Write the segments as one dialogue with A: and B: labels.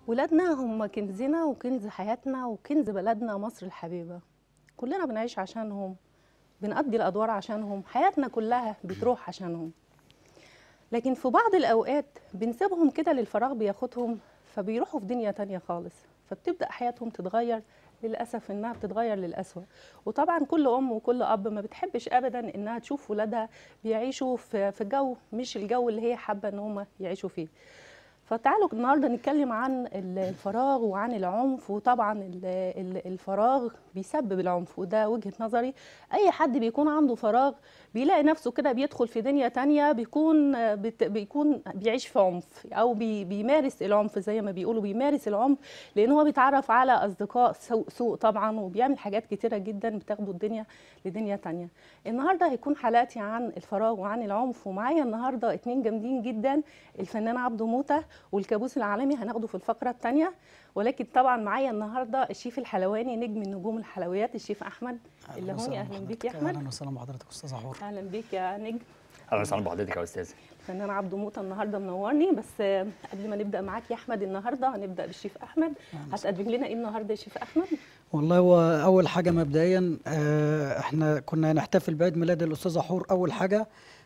A: ولادنا هم كنزنا وكنز حياتنا وكنز بلدنا مصر الحبيبة كلنا بنعيش عشانهم بنقضي الأدوار عشانهم حياتنا كلها بتروح عشانهم لكن في بعض الأوقات بنسيبهم كده للفراغ بياخدهم فبيروحوا في دنيا تانية خالص فبتبدأ حياتهم تتغير للأسف إنها بتتغير للأسوأ وطبعا كل أم وكل أب ما بتحبش أبدا إنها تشوف ولادها بيعيشوا في في جو مش الجو اللي هي حابة إن هم يعيشوا فيه فتعالوا النهارده نتكلم عن الفراغ وعن العنف وطبعا ال- ال- الفراغ بيسبب العنف وده وجهة نظري اي حد بيكون عنده فراغ بيلاقي نفسه كده بيدخل في دنيا تانية بيكون بت- بيكون بيعيش في عنف او بي بيمارس العنف زي ما بيقولوا بيمارس العنف لان هو بيتعرف على اصدقاء سوء, سوء طبعا وبيعمل حاجات كتيرة جدا بتاخده الدنيا لدنيا تانية النهارده هيكون حلقتي عن الفراغ وعن العنف ومعايا النهارده اتنين جامدين جدا الفنان عبده موته والكابوس العالمي هناخده في الفقره الثانيه ولكن طبعا معايا النهارده الشيف الحلواني نجم النجوم الحلويات الشيف احمد اللي هوني اهلا بيك يا احمد
B: اهلا وسهلا بحضرتك استاذ عمر
A: اهلا بيك يا نجم
C: اهلا وسهلا بحضرتك يا استاذ
A: الفنان عبده موته النهارده منورني بس آه، قبل ما نبدا معاك يا احمد النهارده هنبدا بالشيف احمد هتقدم لنا ايه النهارده يا شيف احمد
B: والله هو اول حاجه مبدئيا آه، احنا كنا هنحتفل بعيد ميلاد الاستاذه حور اول حاجه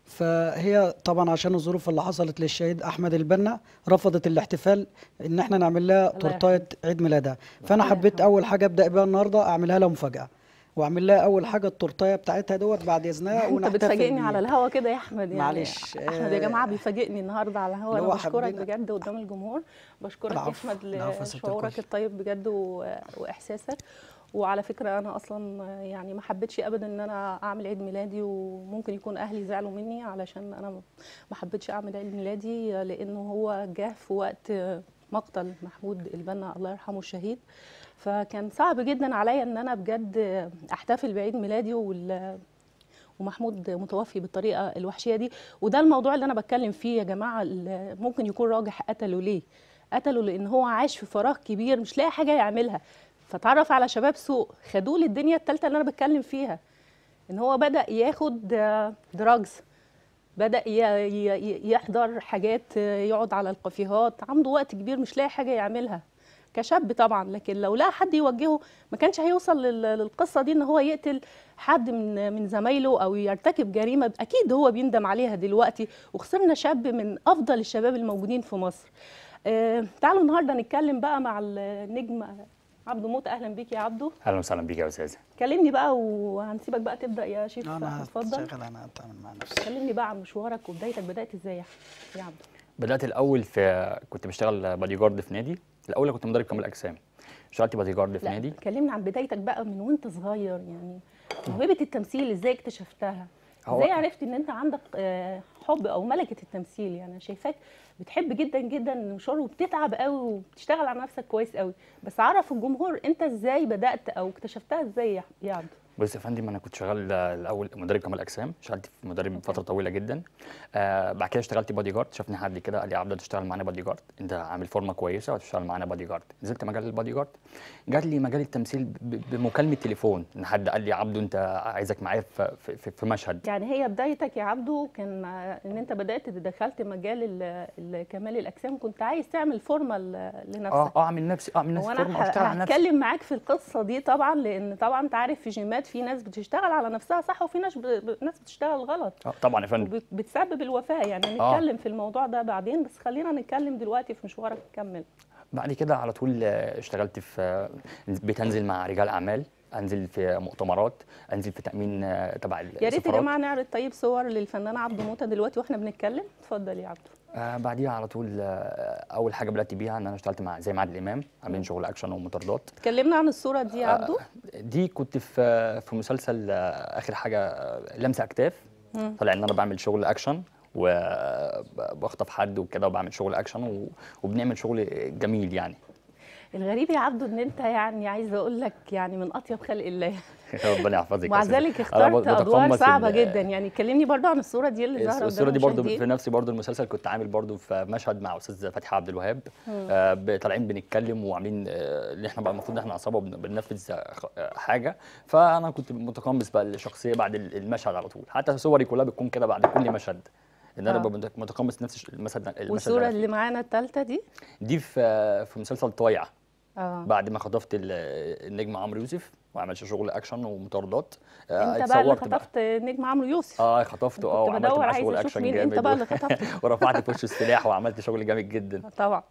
B: فهي طبعا عشان الظروف اللي حصلت للشهيد احمد البنا رفضت الاحتفال ان احنا نعمل لها
A: الله
B: تورتايه عيد ميلادها فانا
A: الله
B: حبيت
A: يرحمه.
B: اول حاجه ابدا بيها النهارده اعملها لها مفاجاه واعمل لها اول حاجه التورتايه بتاعتها دوت بعد اذنها
A: انت
B: ونحتفل
A: بتفاجئني
B: بيها.
A: على الهوا كده يا احمد يعني
B: معلش،
A: احمد يا
B: آه،
A: جماعه بيفاجئني النهارده على الهوا
B: اللي
A: انا
B: هو
A: بشكرك
B: حبينا-
A: بجد قدام الجمهور بشكرك يا
B: العفو،
A: احمد
B: العفو يا ست
A: لشعورك
B: الكل.
A: الطيب بجد و... واحساسك وعلى فكره انا اصلا يعني ما حبيتش ابدا ان انا اعمل عيد ميلادي وممكن يكون اهلي زعلوا مني علشان انا ما حبيتش اعمل عيد ميلادي لانه هو جه في وقت مقتل محمود البنا الله يرحمه الشهيد فكان صعب جدا عليا ان انا بجد احتفل بعيد ميلادي وال ومحمود متوفي بالطريقه الوحشيه دي وده الموضوع اللي انا بتكلم فيه يا جماعه اللي ممكن يكون راجح قتله ليه قتله لان هو عاش في فراغ كبير مش لاقي حاجه يعملها فتعرف على شباب سوء خدوه للدنيا الثالثه اللي انا بتكلم فيها ان هو بدا ياخد دراجز بدا ي- ي- يحضر حاجات آه، يقعد على الكافيهات عنده وقت كبير مش لاقي حاجه يعملها كشاب طبعا لكن لو لقى حد يوجهه ما كانش هيوصل لل- للقصه دي ان هو يقتل حد من من زمايله او يرتكب جريمه اكيد هو بيندم عليها دلوقتي وخسرنا شاب من افضل الشباب الموجودين في مصر آه تعالوا النهارده نتكلم بقى مع النجم عبده موت اهلا بيك يا عبده
C: اهلا وسهلا بيك يا استاذ
A: كلمني بقى وهنسيبك بقى تبدا يا شيف
B: انا
A: اتفضل
B: هشتغل انا اتعامل مع نفسي
A: كلمني بقى عن مشوارك وبدايتك بدات ازاي يا يا عبده
C: بدات الاول في كنت بشتغل بادي جارد في نادي الاول كنت مدرب كمال اجسام اشتغلت بادي جارد في
A: لا
C: نادي
A: كلمني عن بدايتك بقى من وانت صغير يعني موهبه التمثيل ازاي اكتشفتها
C: هو-
A: ازاي عرفت ان انت عندك آه، حب او ملكه التمثيل يعني انا شايفاك بتحب جدا جدا المشوار وبتتعب قوي وبتشتغل على نفسك كويس قوي بس عرف الجمهور انت ازاي بدات او اكتشفتها ازاي يا- يا عبده
C: بص يا فندم انا كنت شغال الاول مدرب كمال اجسام اشتغلت في مدرب فتره طويله جدا آه بعد كده اشتغلت بادي جارد شافني حد كده قال لي يا عبد تشتغل معانا بادي جارد انت عامل فورمه كويسه وتشتغل معانا بادي جارد نزلت مجال البادي جارد جات لي مجال التمثيل ب- بمكالمه تليفون ان حد قال لي يا عبدو انت عايزك معايا في, في, في مشهد
A: يعني هي بدايتك يا عبده كان آه، ان انت بدات دخلت مجال ال- ال- كمال الاجسام كنت عايز تعمل فورمه ل- لنفسك
C: اه اه اعمل نفسي اعمل نفسي
A: هو
C: فورمه
A: انا
C: واشتغل على نفسي
A: هتكلم معاك في القصه دي طبعا لان طبعا انت عارف في جيمات في ناس بتشتغل على نفسها صح وفي ناس ب... ب... ناس بتشتغل غلط
C: آه طبعا يا فندم
A: وبتسبب الوفاه يعني
C: آه.
A: هنتكلم في الموضوع ده بعدين بس خلينا نتكلم دلوقتي في مشوارك كمل
C: بعد كده على طول آه، اشتغلت في آه، بتنزل مع رجال اعمال انزل في مؤتمرات انزل في تامين آه، تبع
A: يا ريت يا
C: السفارات.
A: جماعه نعرض طيب صور للفنان عبده موته دلوقتي واحنا بنتكلم اتفضل يا عبده
C: آه بعديها على طول آه اول حاجه بدات بيها ان انا اشتغلت مع زي معاد الامام عاملين شغل اكشن ومطاردات
A: اتكلمنا عن الصوره دي يا عبده
C: دي كنت في في مسلسل آه اخر حاجه آه، لمسه اكتاف
A: مم.
C: طلع ان انا بعمل شغل اكشن وبخطف حد وكده وبعمل شغل اكشن و- وبنعمل شغل جميل يعني
A: الغريب يا عبده ان انت يعني عايزه اقول لك يعني من اطيب خلق الله
C: ربنا يحفظك يا
A: ومع
C: أستاذ.
A: ذلك
C: أنا
A: اخترت
C: بتقمص
A: ادوار
C: ال-
A: صعبه جدا يعني كلمني برضو عن الصوره دي اللي ظاهره
C: الصوره دي
A: قدام
C: برضو
A: المشاهدين.
C: في نفس برضو المسلسل كنت عامل برضو في مشهد مع استاذ فتحي عبد الوهاب آه ب- طالعين بنتكلم وعاملين آه، اللي احنا بقى المفروض ان احنا عصابه وبن- بننفذ آه، خ- آه، حاجه فانا كنت متقمص بقى الشخصيه بعد ال- المشهد على طول حتى صوري كلها بتكون كده بعد كل مشهد ان انا
A: آه.
C: ببقى متقمص نفس الش- المشهد المشهد
A: والصوره
C: أنا
A: اللي
C: فيه.
A: معانا الثالثه دي
C: دي في في مسلسل طايع
A: اه
C: بعد ما خطفت ال- النجم عمرو يوسف وعملت شغل اكشن ومطاردات آه،
A: انت بقى اللي
C: اتصورت
A: خطفت نجم عمرو يوسف
C: اه خطفته اه
A: كنت
C: وعملت
A: بدور
C: معاه
A: عايزه
C: شغل
A: اشوف
C: اكشن
A: مين
C: جامد
A: انت بقى
C: و-
A: اللي خطفته
C: ورفعت في وشه السلاح وعملت شغل جامد جدا
A: طبعا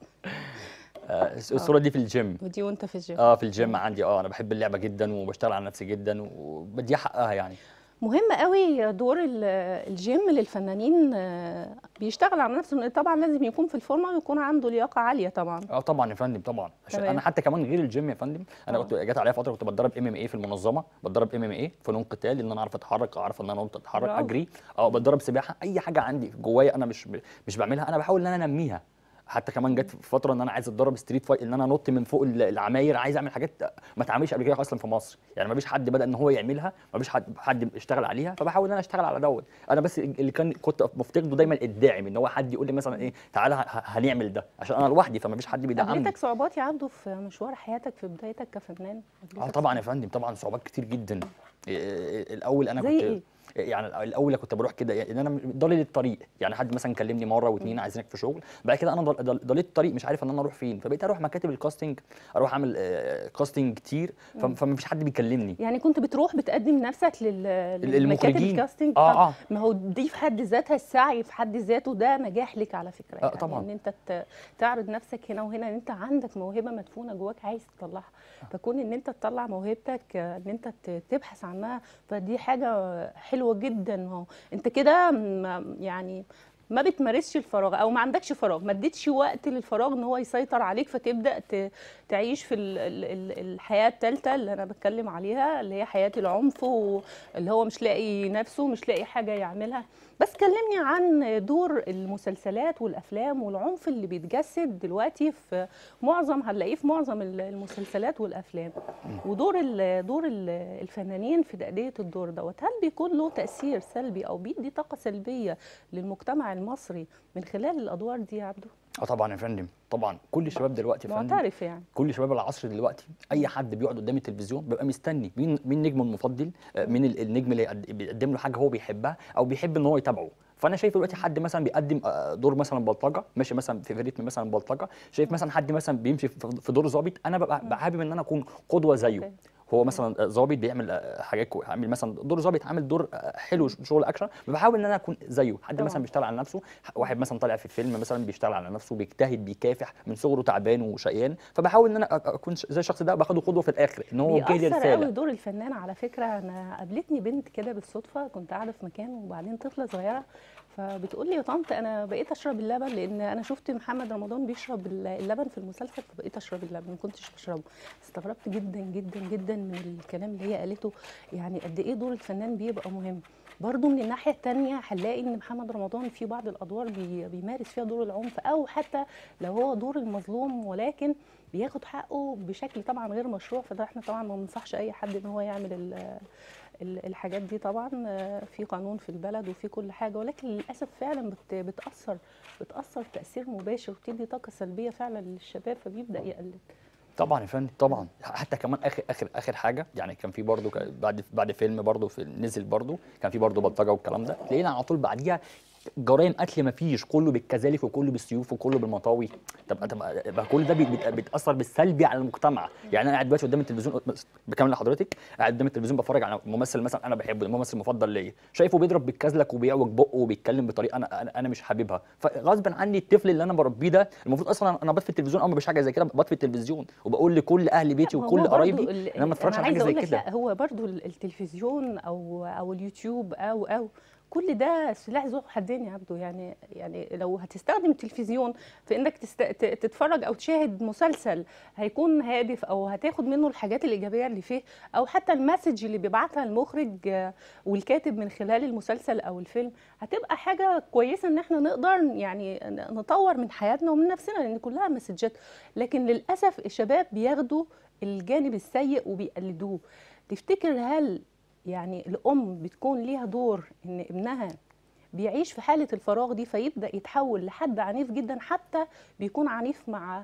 C: آه، الصوره دي في الجيم
A: ودي وانت في الجيم
C: اه في الجيم عندي اه انا بحب اللعبه جدا وبشتغل على نفسي جدا وبديها حقها يعني
A: مهم قوي دور ال- الجيم للفنانين آه، بيشتغل على نفسه لأن طبعا لازم يكون في الفورمه ويكون عنده لياقه عاليه طبعا
C: اه طبعا يا فندم طبعا عشان
A: تمام.
C: انا حتى كمان غير الجيم يا فندم انا
A: آه.
C: كنت جات عليا فتره كنت بتدرب ام ام اي في المنظمه بتدرب ام ام اي فنون قتال ان انا اعرف اتحرك اعرف ان انا انط اتحرك
A: برافو.
C: اجري اه بتدرب سباحه اي حاجه عندي جوايا انا مش مش بعملها انا بحاول ان انا انميها حتى كمان جت فتره ان انا عايز اتدرب ستريت فايت ان انا انط من فوق ال- العماير عايز اعمل حاجات ما اتعملش قبل كده اصلا في مصر يعني ما فيش حد بدا ان هو يعملها ما فيش حد حد اشتغل عليها فبحاول ان انا اشتغل على دوت انا بس اللي كان كنت مفتقده دايما الداعم ان هو حد يقول لي مثلا ايه تعالى ه- ه- هنعمل ده عشان انا لوحدي فما فيش حد بيدعمني
A: قابلتك صعوبات يعدوا في مشوار حياتك في بدايتك كفنان
C: اه
A: قابلتك
C: طبعا يا فندم طبعا صعوبات كتير جدا إيه، إيه، الاول انا
A: زي
C: كنت
A: إيه؟
C: يعني الاول كنت بروح كده يعني انا ضالل الطريق يعني حد مثلا كلمني مره واثنين عايزينك في شغل بعد كده انا ضل- ضل- ضليت الطريق مش عارف ان انا اروح فين فبقيت اروح مكاتب الكاستنج اروح اعمل آه، كاستنج كتير فم- فما فيش حد بيكلمني
A: يعني كنت بتروح بتقدم نفسك لل للمكاتب
C: المخرجين.
A: الكاستنج
C: آه،
A: طب
C: آه.
A: ما هو دي في حد ذاتها السعي في حد ذاته ده نجاح لك على فكره
C: آه،
A: يعني
C: طبعاً.
A: ان انت ت- تعرض نفسك هنا وهنا ان انت عندك موهبه مدفونه جواك عايز تطلعها فكون ان انت تطلع موهبتك آه، ان انت ت- تبحث عنها فدي حاجه حلوه جدا ما هو انت كده م- يعني ما بتمارسش الفراغ او ما عندكش فراغ ما اديتش وقت للفراغ ان هو يسيطر عليك فتبدا ت- تعيش في ال- ال- ال- الحياه الثالثه اللي انا بتكلم عليها اللي هي حياه العنف واللي هو مش لاقي نفسه مش لاقي حاجه يعملها بس كلمني عن دور المسلسلات والافلام والعنف اللي بيتجسد دلوقتي في معظم هنلاقيه في معظم ال- المسلسلات والافلام ودور ال- دور ال- الفنانين في تأدية الدور دوت هل بيكون له تأثير سلبي او بيدي طاقة سلبية للمجتمع المصري من خلال الادوار دي يا عبده
C: اه طبعا يا فندم طبعا كل الشباب دلوقتي يا فندم
A: معترف يعني
C: كل شباب العصر دلوقتي اي حد بيقعد قدام التلفزيون بيبقى مستني مين مين نجمه المفضل آه، مين ال- النجم اللي يقد- بيقدم له حاجه هو بيحبها او بيحب ان هو يتابعه فانا شايف دلوقتي حد مثلا بيقدم آه، دور مثلا بلطجه ماشي مثلا في ريتم مثلا بلطجه شايف مثلا حد مثلا بيمشي في في دور ظابط انا ببقى ببقى حابب ان انا اكون قدوه زيه
A: أوكي.
C: هو مثلا ظابط بيعمل آه، حاجات كو- عامل مثلا دور ظابط عامل دور آه، حلو شغل اكشن بحاول ان انا اكون زيه حد
A: طبعاً.
C: مثلا بيشتغل على نفسه واحد مثلا طالع في فيلم مثلا بيشتغل على نفسه بيجتهد بيكافح من صغره تعبان وشقيان فبحاول ان انا أ- اكون ش- زي الشخص ده باخده قدوه في الاخر ان هو جاي لي
A: بيأثر قوي
C: رساله
A: دور الفنان على فكرة أنا قابلتني بنت كده بالصدفة كنت قاعدة في مكان وبعدين طفلة صغيرة فبتقول لي يا طنط أنا بقيت أشرب اللبن لأن أنا شفت محمد رمضان بيشرب ال- اللبن في المسلسل فبقيت أشرب اللبن ما كنتش بشربه استغربت جدا جدا جدا من الكلام اللي هي قالته يعني قد إيه دور الفنان بيبقى مهم برضه من الناحية التانية هنلاقي إن محمد رمضان في بعض الأدوار بي بيمارس فيها دور العنف أو حتى لو هو دور المظلوم ولكن بياخد حقه بشكل طبعا غير مشروع فده احنا طبعا ما بننصحش اي حد ان هو يعمل ال- ال- الحاجات دي طبعا آه، في قانون في البلد وفي كل حاجه ولكن للاسف فعلا بت- بتاثر بتاثر تاثير مباشر وبتدي طاقه سلبيه فعلا للشباب فبيبدا يقلد
C: طبعا يا فندم طبعا حتى كمان اخر اخر اخر حاجه يعني كان في برضه بعد بعد فيلم برضه في نزل برضه كان في برضه بلطجه والكلام ده لقينا على طول بعديها جرائم قتل ما فيش كله بالكذلك وكله بالسيوف وكله بالمطاوي طب طب يبقى كل ده بي- بيت- بيتاثر بالسلبي على المجتمع يعني انا قاعد دلوقتي قدام التلفزيون بكمل لحضرتك قاعد قدام التلفزيون بتفرج على ممثل مثلا انا بحبه الممثل المفضل ليا شايفه بيضرب بالكذلك وبيعوج بقه وبيتكلم بطريقه انا انا, أنا مش حاببها فغصب عني الطفل اللي انا بربيه ده المفروض اصلا انا بطفي التلفزيون او ما حاجه زي كده بطفي التلفزيون وبقول لكل اهل بيتي
A: ما هو
C: وكل
A: برضو
C: قرايبي
A: ال-
C: ان انا ما اتفرجش
A: أنا
C: على حاجه
A: عايزة
C: زي
A: أقول لك
C: كده
A: لا هو برضو ال- التلفزيون او او اليوتيوب او او كل ده سلاح ذو حدين يا عبدو يعني يعني لو هتستخدم التلفزيون في انك تست... ت- تتفرج او تشاهد مسلسل هيكون هادف او هتاخد منه الحاجات الايجابيه اللي فيه او حتى المسج اللي بيبعتها المخرج آه، والكاتب من خلال المسلسل او الفيلم هتبقى حاجه كويسه ان احنا نقدر يعني ن- نطور من حياتنا ومن نفسنا لان كلها مسجات لكن للاسف الشباب بياخدوا الجانب السيء وبيقلدوه تفتكر هل يعني الام بتكون ليها دور ان ابنها بيعيش في حاله الفراغ دي فيبدا يتحول لحد عنيف جدا حتى بيكون عنيف مع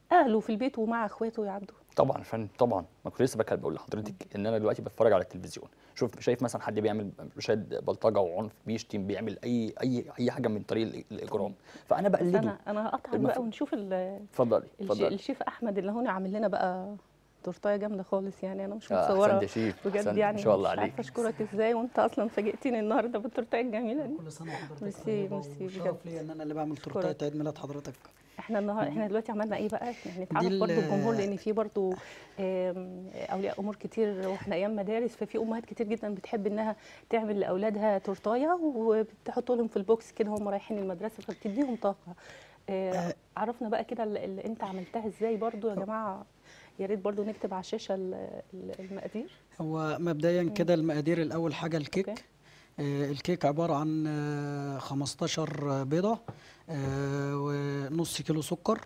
A: اهله في البيت ومع اخواته يا عبده
C: طبعا يا فندم طبعا ما كنت لسه بكلم بقول لحضرتك ان انا دلوقتي بتفرج على التلفزيون شوف شايف مثلا حد بيعمل مشاهد بلطجه وعنف بيشتم بيعمل اي اي اي حاجه من طريق ال- الاجرام فانا
A: بس
C: بقلده
A: انا انا هقطعك
C: المف-
A: بقى ونشوف ال-
C: اتفضلي
A: الش-
C: اتفضلي
A: الشيف احمد اللي هون عامل لنا بقى تورتايه جامده خالص يعني انا مش
C: آه،
A: متصوره
C: أحسنت يا شيف،
A: بجد
C: أحسنت،
A: يعني
C: ما شاء الله
A: مش
C: عليك.
A: عارفه اشكرك ازاي وانت اصلا فاجئتني النهارده بالتورتايه الجميله دي
B: كل سنه وحضرتك
A: ميرسي،
B: طيبة
A: ميرسي بجد.
B: وشرف ليا ان انا اللي بعمل
A: أشكرك.
B: تورتايه عيد ميلاد حضرتك
A: احنا النهارده احنا دلوقتي عملنا ايه بقى يعني نتعرف
B: ال-
A: برضو الجمهور لان في برضو آم، اولياء امور كتير واحنا ايام مدارس ففي امهات كتير جدا بتحب انها تعمل لاولادها تورتايه وبتحط لهم في البوكس كده هم رايحين المدرسه فبتديهم طاقه آه، عرفنا بقى كده اللي اللي انت عملتها ازاي برضو يا جماعه يا ريت برضو نكتب على الشاشه ال- ال- المقادير
B: هو مبدئيا كده المقادير الاول حاجه الكيك
A: أوكي.
B: آه، الكيك عباره عن آه، 15 بيضه آه، ونص كيلو سكر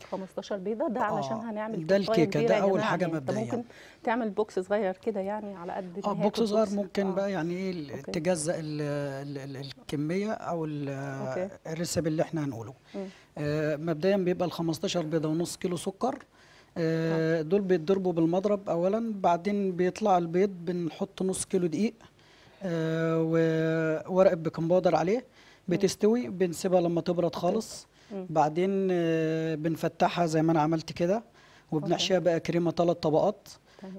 A: 15 بيضه ده علشان
B: آه،
A: هنعمل
B: ده
A: تورتاية
B: الكيكة،
A: كبيرة
B: ده
A: يا
B: أول
A: جماعة
B: حاجة
A: يعني. انت
B: مبدئيا.
A: ممكن تعمل بوكس صغير كده يعني على قد
B: اه
A: نهاية
B: بوكس صغير
A: البوكس.
B: ممكن
A: آه.
B: بقى يعني ايه ال-
A: أوكي.
B: تجزأ ال ال ال الكميه او ال-
A: أوكي.
B: الريسيبي اللي احنا هنقوله
A: مم.
B: آه، مبدئيا بيبقى ال 15 بيضه ونص كيلو سكر آه، دول بيتضربوا بالمضرب اولا بعدين بيطلع البيض بنحط نص كيلو دقيق آه، وورقه بيكنج باودر عليه بتستوي بنسيبها لما تبرد خالص
A: مم.
B: بعدين آه، بنفتحها زي ما انا عملت كده وبنحشيها بقى كريمه ثلاث طبقات
A: تمام.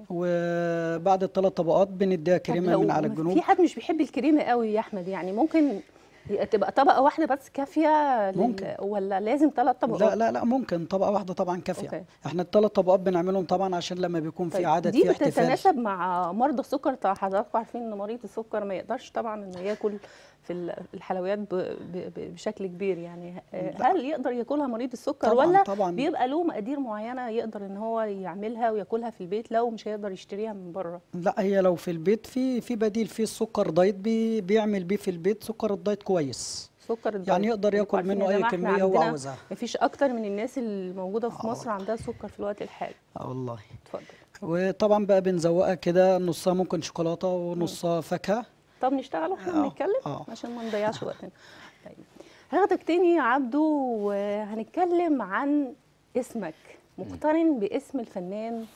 B: وبعد الثلاث طبقات بنديها
A: طب
B: كريمه
A: لو
B: من على
A: في
B: الجنوب
A: حد مش بيحب الكريمه قوي يا احمد يعني ممكن تبقى طبقه واحده بس كافيه لل...
B: ممكن.
A: ولا لازم ثلاث طبقات
B: لا لا لا ممكن طبقه واحده طبعا كافيه
A: أوكي.
B: احنا الثلاث طبقات بنعملهم طبعا عشان لما بيكون في
A: طيب
B: عدد
A: دي
B: في احتفال
A: بتتناسب مع مرضى السكر طبعا حضراتكم عارفين ان مريض السكر ما يقدرش طبعا انه ياكل في ال- الحلويات ب... ب... ب- بشكل كبير يعني آه،
B: لا.
A: هل يقدر ياكلها مريض السكر
B: طبعاً،
A: ولا
B: طبعاً.
A: بيبقى له مقادير معينه يقدر ان هو يعملها وياكلها في البيت لو مش هيقدر يشتريها من بره
B: لا هي لو في البيت في في بديل في السكر دايت بي بيعمل بيه في البيت سكر الدايت كويس
A: سكر الدايت
B: يعني يقدر
A: انتوا
B: ياكل
A: عارفين
B: منه
A: يا
B: اي
A: جماعة احنا
B: كميه هو
A: عندنا
B: عاوزها
A: مفيش اكتر من الناس الموجوده في
B: آه.
A: مصر عندها سكر في الوقت الحالي
B: اه والله
A: اتفضل
B: وطبعا بقى بنزوقها كده نصها ممكن شوكولاته ونصها فاكهه
A: طب نشتغل واحنا
B: آه،
A: بنتكلم
B: آه.
A: عشان ما نضيعش وقتنا طيب هاخدك تاني يا عبدو وهنتكلم عن اسمك مقترن باسم الفنان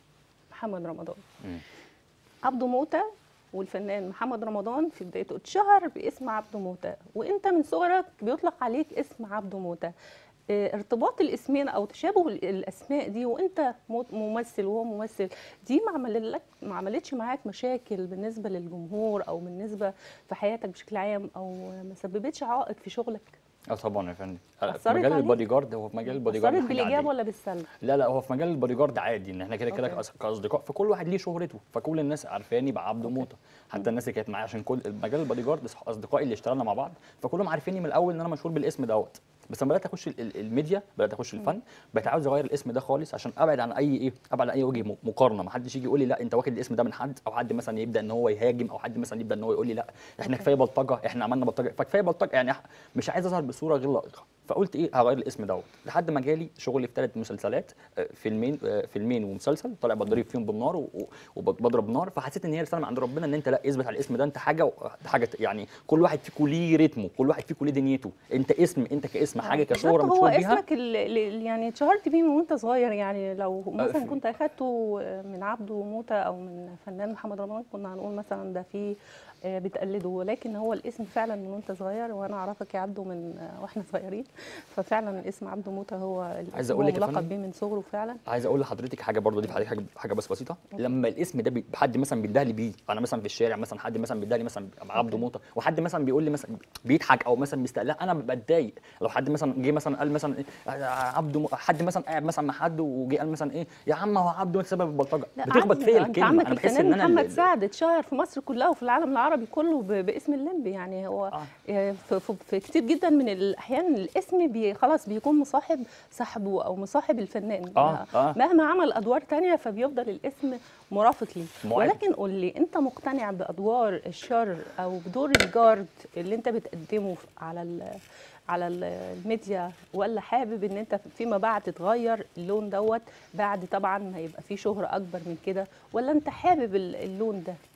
A: محمد رمضان
C: مم.
A: عبده موتة والفنان محمد رمضان في بدايته اتشهر باسم عبده موتة وانت من صغرك بيطلق عليك اسم عبده موتة اه، ارتباط الاسمين او تشابه ال- الاسماء دي وانت مو- ممثل وهو ممثل دي ما عمل لك ما عملتش معاك مشاكل بالنسبه للجمهور او بالنسبه في حياتك بشكل عام او ما سببتش عائق في شغلك
C: اه طبعا يا فندم في
A: أثرت
C: مجال
A: عليك؟
C: البادي جارد هو في مجال البادي جارد
A: اثرت
C: حاجة
A: بالايجاب
C: عادية.
A: ولا بالسلب
C: لا لا هو في مجال البادي جارد عادي ان احنا كده كده
A: أوكي.
C: كأص- كاصدقاء فكل واحد ليه شهرته فكل الناس عارفاني بعبده موته حتى الناس اللي كانت معايا عشان كل مجال البادي جارد أصح- اصدقائي اللي اشتغلنا مع بعض فكلهم عارفيني من الاول ان انا مشهور بالاسم دوت بس لما بدات اخش ال- ال- الميديا بدات اخش الفن بقيت عاوز اغير الاسم ده خالص عشان ابعد عن اي ايه ابعد عن اي وجه م- مقارنه ما حدش يجي يقول لي لا انت واخد الاسم ده من حد او حد مثلا يبدا ان هو يهاجم او حد مثلا يبدا ان هو يقول لي لا احنا كفايه بلطجه احنا عملنا بلطجه فكفايه بلطجه يعني إح- مش عايز اظهر بصوره غير لائقه فقلت ايه هغير الاسم دوت لحد ما جالي شغل في ثلاث مسلسلات آه، فيلمين آه، فيلمين ومسلسل طالع بضرب فيهم بالنار و- و- وبضرب نار فحسيت ان هي رساله من عند ربنا ان انت لا اثبت على الاسم ده انت حاجه و- حاجه يعني كل واحد فيكم ليه رتمه كل واحد فيكم ليه دنيته انت اسم انت كاسم حاجه
A: بالظبط
C: كشهره
A: هو
C: مشهور بيها
A: اسمك اللي اللي يعني اتشهرت بيه من وانت صغير يعني لو مثلا
C: في-
A: كنت اخدته من عبده موتة او من فنان محمد رمضان كنا هنقول مثلا ده فيه آه، بتقلده ولكن هو الاسم فعلا من وانت صغير وانا اعرفك يا عبده من آه، واحنا صغيرين ففعلا اسم عبده موتة هو الاسم
C: عايز
A: هو
C: أقول لك يا
A: ملقب
C: فندم،
A: بيه من صغره فعلا
C: عايز اقول لحضرتك حاجه برضه دي في حاجه حاجه بس بسيطه لما الاسم ده بي- حد مثلا بيندهلي بيه انا مثلا في الشارع مثلا حد مثلا بيندهلي مثلا عبده
A: أوكي.
C: موته وحد مثلا بيقول لي مثلا بيضحك او مثلا بيستقل لا انا بتضايق لو حد مثلا جه مثلا قال مثلا إيه آه، عبده م- حد مثلا قاعد مثلا مع حد وجه قال مثلا ايه يا عم هو عبده سبب البلطجه
A: لا
C: بتخبط
A: عادي،
C: فيا
A: انت
C: الكلمه
A: عمك
C: انا بحس
A: الفنان
C: ان انا
A: محمد
C: ال-
A: سعد اتشهر في مصر كلها وفي العالم العربي كله ب- باسم الليمبي يعني هو
C: آه.
A: آه، في, في, في كتير جدا من الاحيان الاسم بي خلاص بيكون مصاحب صاحبه او مصاحب الفنان
C: آه، آه.
A: مهما عمل ادوار تانية فبيفضل الاسم مرافق ليه
C: معاد.
A: ولكن قول لي انت مقتنع بادوار الشر او بدور الجارد اللي انت بتقدمه على ال على ال- الميديا ولا حابب ان انت فيما بعد تتغير اللون دوت بعد طبعا ما يبقى فيه شهرة اكبر من كده ولا انت حابب ال- اللون ده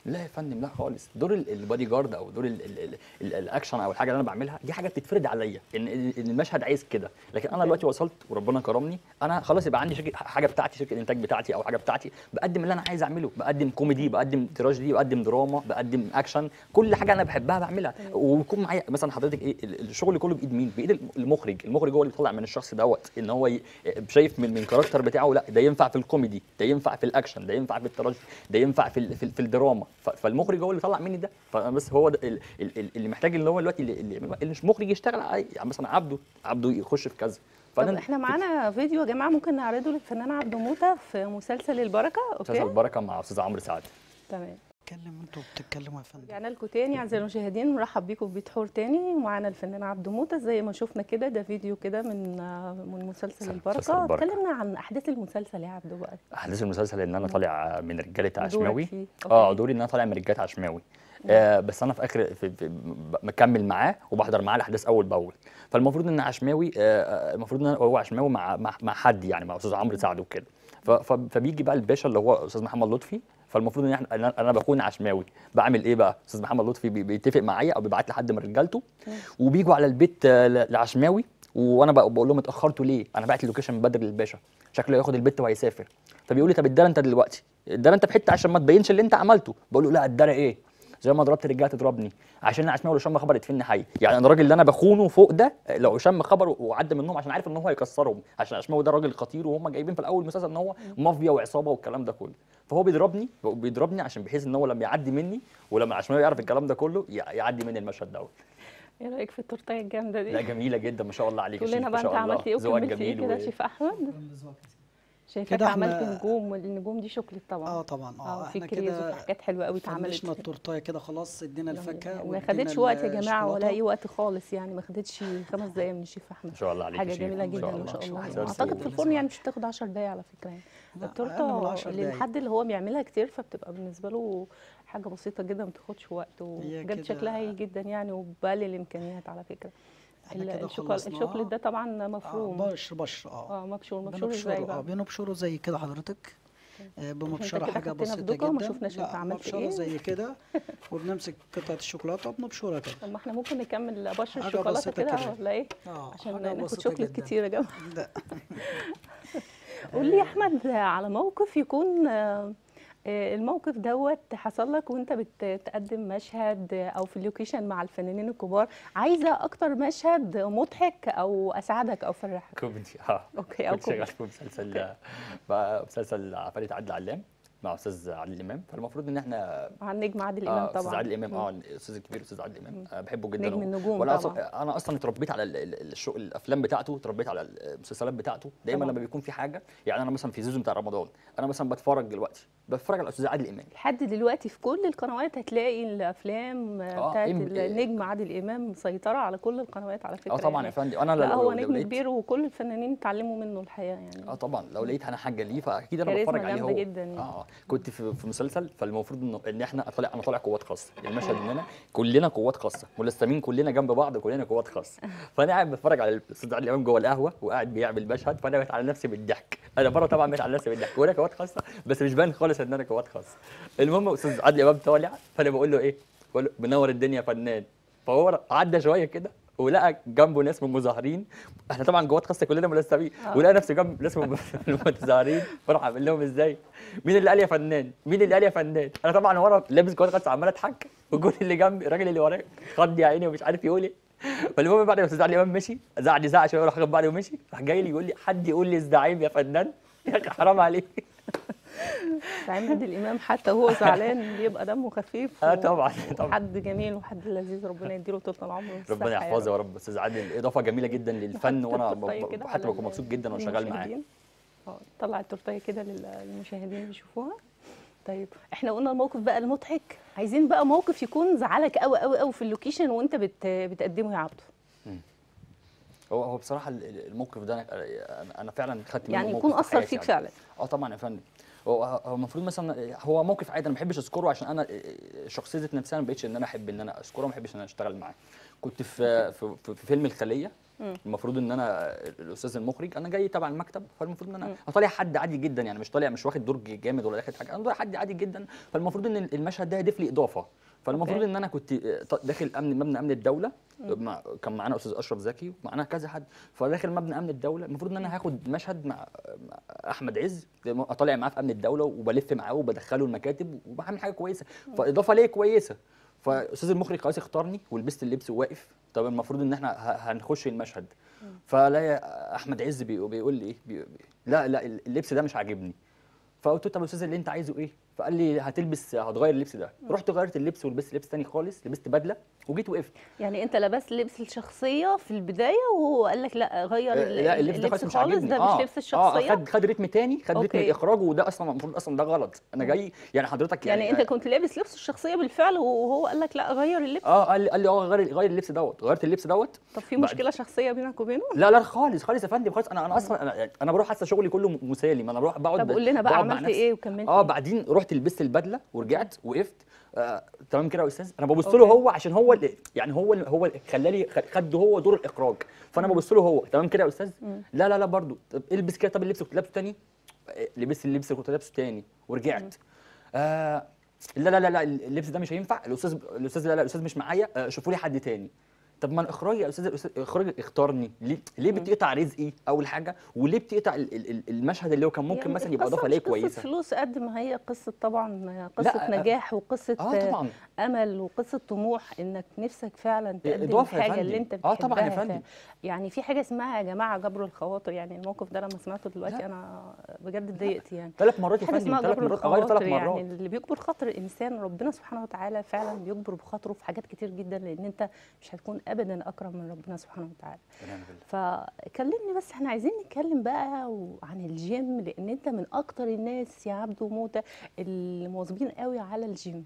C: لا يا فندم لا خالص دور ال- البادي جارد او دور ال ال ال ال الاكشن او الحاجه اللي انا بعملها دي حاجه بتتفرض عليا ان ان المشهد عايز كده لكن انا دلوقتي وصلت وربنا كرمني انا خلاص يبقى عندي شركه حاجه بتاعتي شركه الانتاج بتاعتي او حاجه بتاعتي بقدم اللي انا عايز اعمله بقدم كوميدي بقدم تراجيدي بقدم دراما بقدم اكشن كل حاجه انا بحبها بعملها ويكون معايا مثلا حضرتك ايه ال- الشغل كله بايد مين بايد المخرج المخرج هو اللي بيطلع من الشخص دوت ان هو ي- شايف من من كاركتر بتاعه لا ده ينفع في الكوميدي ده ينفع في الاكشن ده ينفع في التراجيدي ده ينفع في ال- في, ال- في الدراما ف- فالمخرج هو اللي طلع مني ده فانا بس هو ده ال- ال- ال- اللي محتاج اللي هو دلوقتي اللي, اللي اللي مش مخرج يشتغل عليه يعني مثلا عبده عبده يخش في كذا
A: طب احنا معانا فيديو يا جماعه ممكن نعرضه للفنان عبده موته في مسلسل البركه
C: مسلسل
A: اوكي
C: البركه مع استاذ عمرو سعد
A: تمام
B: اتكلم انتوا بتتكلموا يا فندم
A: رجعنا لكم تاني اعزائي المشاهدين مرحب بيكم في بيت حور تاني ومعانا الفنان عبده موته زي ما شفنا كده ده فيديو كده من آه، من مسلسل
C: مسلسل
A: البركه
C: البركة.
A: اتكلمنا عن احداث المسلسل يا عبده بقى
C: احداث المسلسل ان انا طالع من رجاله
A: دورك
C: عشماوي
A: فيه.
C: اه
A: أوكي.
C: دوري ان انا طالع من رجاله عشماوي آه بس انا في اخر في في ب- مكمل معاه وبحضر معاه الاحداث اول باول فالمفروض ان عشماوي آه آه، المفروض ان هو عشماوي مع مع, مع حد يعني مع استاذ عمرو سعد وكده ف- ف- فبيجي بقى الباشا اللي هو استاذ محمد لطفي فالمفروض ان احنا انا أنا بكون عشماوي بعمل ايه بقى استاذ محمد لطفي بي- بيتفق معايا او بيبعت لي حد من رجالته وبيجوا على البيت آه، ل- لعشماوي وانا بق- بقول لهم اتاخرتوا ليه انا بعت اللوكيشن من بدري للباشا شكله ياخد البت وهيسافر فبيقول لي طب الدار انت دلوقتي الدار انت في حته عشان ما تبينش اللي انت عملته بقول له لا الدار ايه زي ما ضربت الرجاله تضربني عشان انا عشان لو شم خبر يدفني حي يعني انا الراجل اللي انا بخونه فوق ده لو شم خبر وعدى منهم عشان عارف ان هو هيكسرهم عشان عشماوي ده راجل خطير وهم جايبين في الاول المسلسل ان هو مافيا وعصابه والكلام ده كله فهو بيضربني بيضربني عشان بحيث ان هو لما يعدي مني ولما عشماوي يعرف الكلام ده كله يع- يعدي مني المشهد دوت
A: ايه رايك في التورتيه الجامده
C: لا
A: دي
C: جميله جدا ما شاء الله عليك يا
A: تقول لنا
C: شيف، ما
A: بقى انت
C: شاء الله.
A: عملت ايه
C: ذوقك
A: وكملت ايه
C: جميل
A: كده
C: و-
A: شيف احمد شايفاك
B: كده
A: عملت
B: احنا-
A: نجوم والنجوم دي شكلت طبعا
B: اه طبعا اه
A: اه في
B: احنا
A: كريز
B: كده
A: وفي حاجات حلوه قوي اتعملت
B: فنشنا التورتايه كده خلاص ادينا
A: جميل.
B: الفاكهه
A: ما
B: وادينا
A: خدتش وقت يا جماعه ولا
B: الشوكولاتة.
A: اي وقت خالص يعني ما خدتش خمس دقايق من الشيف احمد
C: ما شاء الله عليك يا
A: حاجه
C: شيف،
A: جميله
C: ما شاء
A: جدا
C: الله.
A: ما شاء الله
B: مساء
A: اعتقد في
B: الخير.
A: الفرن يعني مش بتاخد 10 دقايق على فكره يعني
B: لا، أقل من
A: التورته
B: 10 دقايق.
A: للحد اللي هو بيعملها كتير فبتبقى بالنسبه له حاجه بسيطه جدا ما بتاخدش وقت
B: هي
A: وبجد
B: كده-
A: شكلها هايل جدا يعني وبقلل الامكانيات على فكره
B: احنا
A: ال-
B: كده
A: الشوكولا-
B: خلصناه.
A: الشوكليت ده طبعا
B: آه
A: مفروم
B: بشر بشر اه
A: اه مبشور مبشور ازاي
B: بنبشره اه
A: بقى
B: بنبشره زي كده حضرتك آه، بمبشره
A: كده
B: حاجه
A: خدتنا
B: بسيطه
A: بدوكة
B: جدا
A: وما شفناش
B: لا،
A: انت عملت
B: مبشره
A: ايه.
B: زي كده وبنمسك قطعه الشوكولاته وبنبشرها كده
A: طب ما احنا ممكن نكمل بشر
B: حاجة
A: الشوكولاته
B: بسيطة
A: كده
B: كده.
A: ولا ايه
B: اه
A: عشان
B: حاجة
A: ناخد
B: بسيطة
A: شوكليت
B: جداً.
A: كتير يا جماعه
B: ده
A: قول لي يا احمد على موقف يكون آه، آه، الموقف دوت حصل لك وانت بتقدم مشهد او في اللوكيشن مع الفنانين الكبار عايزه اكتر مشهد مضحك او اسعدك او فرحك
C: كوميدي اه
A: اوكي او
C: كنت شغال
A: كوميدي
C: في مسلسل بقى مسلسل عفاريت عادل علام مع استاذ عادل امام فالمفروض ان احنا
A: مع النجم عادل امام
C: اه استاذ
A: طبعا
C: عادل امام
A: مم.
C: اه الاستاذ الكبير استاذ عادل امام آه بحبه جدا
A: نجم
C: و-
A: النجوم
C: وانا
A: طبعا.
C: اصلا انا اصلا اتربيت على ال- ال- الشو الافلام بتاعته اتربيت على المسلسلات بتاعته دايما
A: طبعا.
C: لما بيكون في حاجه يعني انا مثلا في زيزون بتاع رمضان انا مثلا بتفرج دلوقتي بتفرج على الاستاذ عادل امام
A: لحد دلوقتي في كل القنوات هتلاقي الافلام
C: آه،
A: بتاعت
C: إم-
A: النجم عادل امام مسيطره على كل القنوات على فكره
C: اه طبعا
A: يعني.
C: يا فندم انا
A: لا
C: لو
A: هو
C: لو
A: نجم
C: لقيت-
A: كبير وكل الفنانين اتعلموا منه الحقيقه يعني
C: اه طبعا لو لقيت انا حاجه ليه فاكيد انا
A: كاريزما
C: بتفرج عليه
A: جامدة
C: هو
A: جدا يعني.
C: اه كنت في, في مسلسل فالمفروض انه ان احنا طالع انا طالع قوات خاصه المشهد ان انا كلنا قوات خاصه ملثمين كلنا جنب بعض كلنا قوات خاصه فانا قاعد بتفرج على الاستاذ عادل امام جوه القهوه وقاعد بيعمل مشهد فانا بقيت على نفسي بالضحك انا بره طبعا مش على نفسي بالضحك وانا قوات خاصه بس مش باين خالص ان انا قوات خاصه المهم استاذ عادل امام طالع فانا بقول له ايه بقول له منور الدنيا يا فنان فهو عدى شويه كده ولقى جنبه ناس من المظاهرين احنا طبعا جوات خاصه كلنا ملثمين
A: آه.
C: ولقى نفسه جنب ناس من المتظاهرين فراح عامل لهم ازاي مين اللي قال يا فنان مين اللي قال يا فنان انا طبعا ورا لابس جوات خاصه عمال اضحك والجول اللي جنبي الراجل اللي ورايا خد يا عيني ومش عارف يقول ايه فالمهم بعد ما استاذ علي امام مشي زعل زعق شويه وراح خد بعضه ومشي راح جاي لي يقول لي حد يقول لي الزعيم يا فنان يا اخي حرام عليك
A: زعيم عادل امام حتى هو زعلان بيبقى دمه خفيف
C: اه
A: و-
C: طبعا طبعا
A: حد جميل وحد لذيذ ربنا يديله طول العمر والصحة
C: ربنا
A: يا
C: يحفظه
A: رب.
C: يا رب استاذ عادل اضافه جميله جدا للفن
A: نحط
C: وانا
A: التورتاية
C: ب-
A: كده
C: ب- حتى
A: على
C: بكون مبسوط
A: ال-
C: جدا وانا شغال معاه
A: للمشاهدين. اه طلع التورتايه كده لل- للمشاهدين يشوفوها طيب احنا قلنا الموقف بقى المضحك عايزين بقى موقف يكون زعلك قوي قوي قوي في اللوكيشن وانت بت... بتقدمه يا عبده
C: هو هو بصراحه ال- ال- الموقف ده انا أنا- انا فعلا خدت منه
A: يعني
C: موقف
A: يكون
C: في
A: اثر
C: حياتي
A: فيك
C: يعني.
A: فعلا
C: اه طبعا يا فندم هو هو المفروض مثلا هو موقف عادي انا ما بحبش اذكره عشان انا شخصيتي ذات نفسها ما بقتش ان انا احب ان انا اذكره ما بحبش ان انا اشتغل معاه كنت في في, في فيلم الخليه المفروض ان انا الاستاذ المخرج انا جاي تبع المكتب فالمفروض ان انا أنا طالع حد عادي جدا يعني مش طالع مش واخد دور جامد ولا داخل حاجه انا طالع حد عادي جدا فالمفروض ان المشهد ده يضيف لي اضافه فالمفروض
A: أوكي.
C: ان انا كنت داخل امن مبنى امن الدوله مع كان معانا استاذ اشرف زكي ومعانا كذا حد فداخل مبنى امن الدوله المفروض ان انا هاخد مشهد مع مع احمد عز طالع معاه في امن الدوله وبلف معاه وبدخله المكاتب وبعمل حاجه كويسه فاضافه ليا كويسه فاستاذ المخرج خلاص اختارني ولبست اللبس وواقف طب المفروض ان احنا ه- هنخش المشهد فلاقي احمد عز بي- بيقول لي ايه بي- بي- لا لا اللبس ده مش عاجبني فقلت له طب يا استاذ اللي انت عايزه ايه فقال لي هتلبس هتغير اللبس ده رحت غيرت اللبس ولبست لبس تاني خالص لبست بدله وجيت وقفت
A: يعني انت لبست لبس الشخصيه في البدايه وهو قال لك لا غير
C: آه،
A: ال-
C: لا اللبس ده خالص مش عاجبني
A: ده
C: آه،
A: مش لبس
C: اه
A: الشخصيه
C: خد خد رتم تاني خد رتم
A: أوكي.
C: الاخراج وده اصلا المفروض اصلا ده غلط انا جاي يعني حضرتك
A: يعني انت كنت لابس لبس الشخصيه بالفعل وهو قال لك لا غير اللبس
C: اه قال لي قال لي اه غير غير اللبس دوت غيرت اللبس دوت
A: طب في
C: بعد-
A: مشكله شخصيه بينك وبينه
C: لا لا خالص خالص يا فندم خالص انا انا اصلا انا, انا بروح حاسه شغلي كله مسالم انا بروح بقعد
A: طب قول لنا بقى
C: بقعد مع
A: عملت
C: نفسي.
A: ايه وكملت
C: اه
A: إيه؟
C: بعدين رحت لبست البدله ورجعت وقفت آه تمام كده يا استاذ انا ببص
A: أوكي.
C: له هو عشان هو اللي يعني هو اللي هو اللي خلاني خ- خد هو دور الاخراج فانا ببص له هو تمام كده يا استاذ لا لا لا برضو طب البس كده طب اللبس اللي كنت لابسه تاني آه، لبست اللبس اللي كنت لابسه تاني ورجعت آه لا لا لا لا اللبس ده مش هينفع الاستاذ الاستاذ لا لا الاستاذ مش معايا آه شوفوا لي حد تاني طب ما الاخراج يا استاذ الأستاذ- الاخراج اختارني ليه ليه بتقطع رزقي اول حاجه وليه بتقطع ال- ال- ال- المشهد اللي هو كان ممكن
A: يعني
C: مثلا يبقى
A: القصة
C: اضافه
A: مش
C: ليا
A: قصة
C: كويسه
A: فلوس قد ما هي قصة طبعا قصة
C: لا،
A: نجاح وقصة
C: اه طبعا
A: أمل وقصة طموح إنك نفسك فعلا تقدم
C: إضافة يا
A: الحاجة اللي
C: فندم.
A: أنت بتحبها
C: آه طبعاً يا
A: ف-
C: فندم.
A: يعني في حاجة اسمها يا جماعة جبر الخواطر يعني الموقف ده لما سمعته دلوقتي
C: لا.
A: أنا بجد اتضايقت يعني
C: ثلاث مرات يا
A: حاجة
C: فندم
A: اسمها
C: ثلاث
A: جبر
C: مرات اغير ثلاث
A: الخواطر يعني
C: مرات
A: اللي بيجبر خاطر الإنسان ربنا سبحانه وتعالى فعلا بيجبر بخاطره في حاجات كتير جدا لأن أنت مش هتكون أبدا أكرم من ربنا سبحانه وتعالى
C: ونعم بالله.
A: فكلمني بس احنا عايزين نتكلم بقى و- عن الجيم لان انت من اكتر الناس يا عبدو موتة اللي مواظبين قوي على الجيم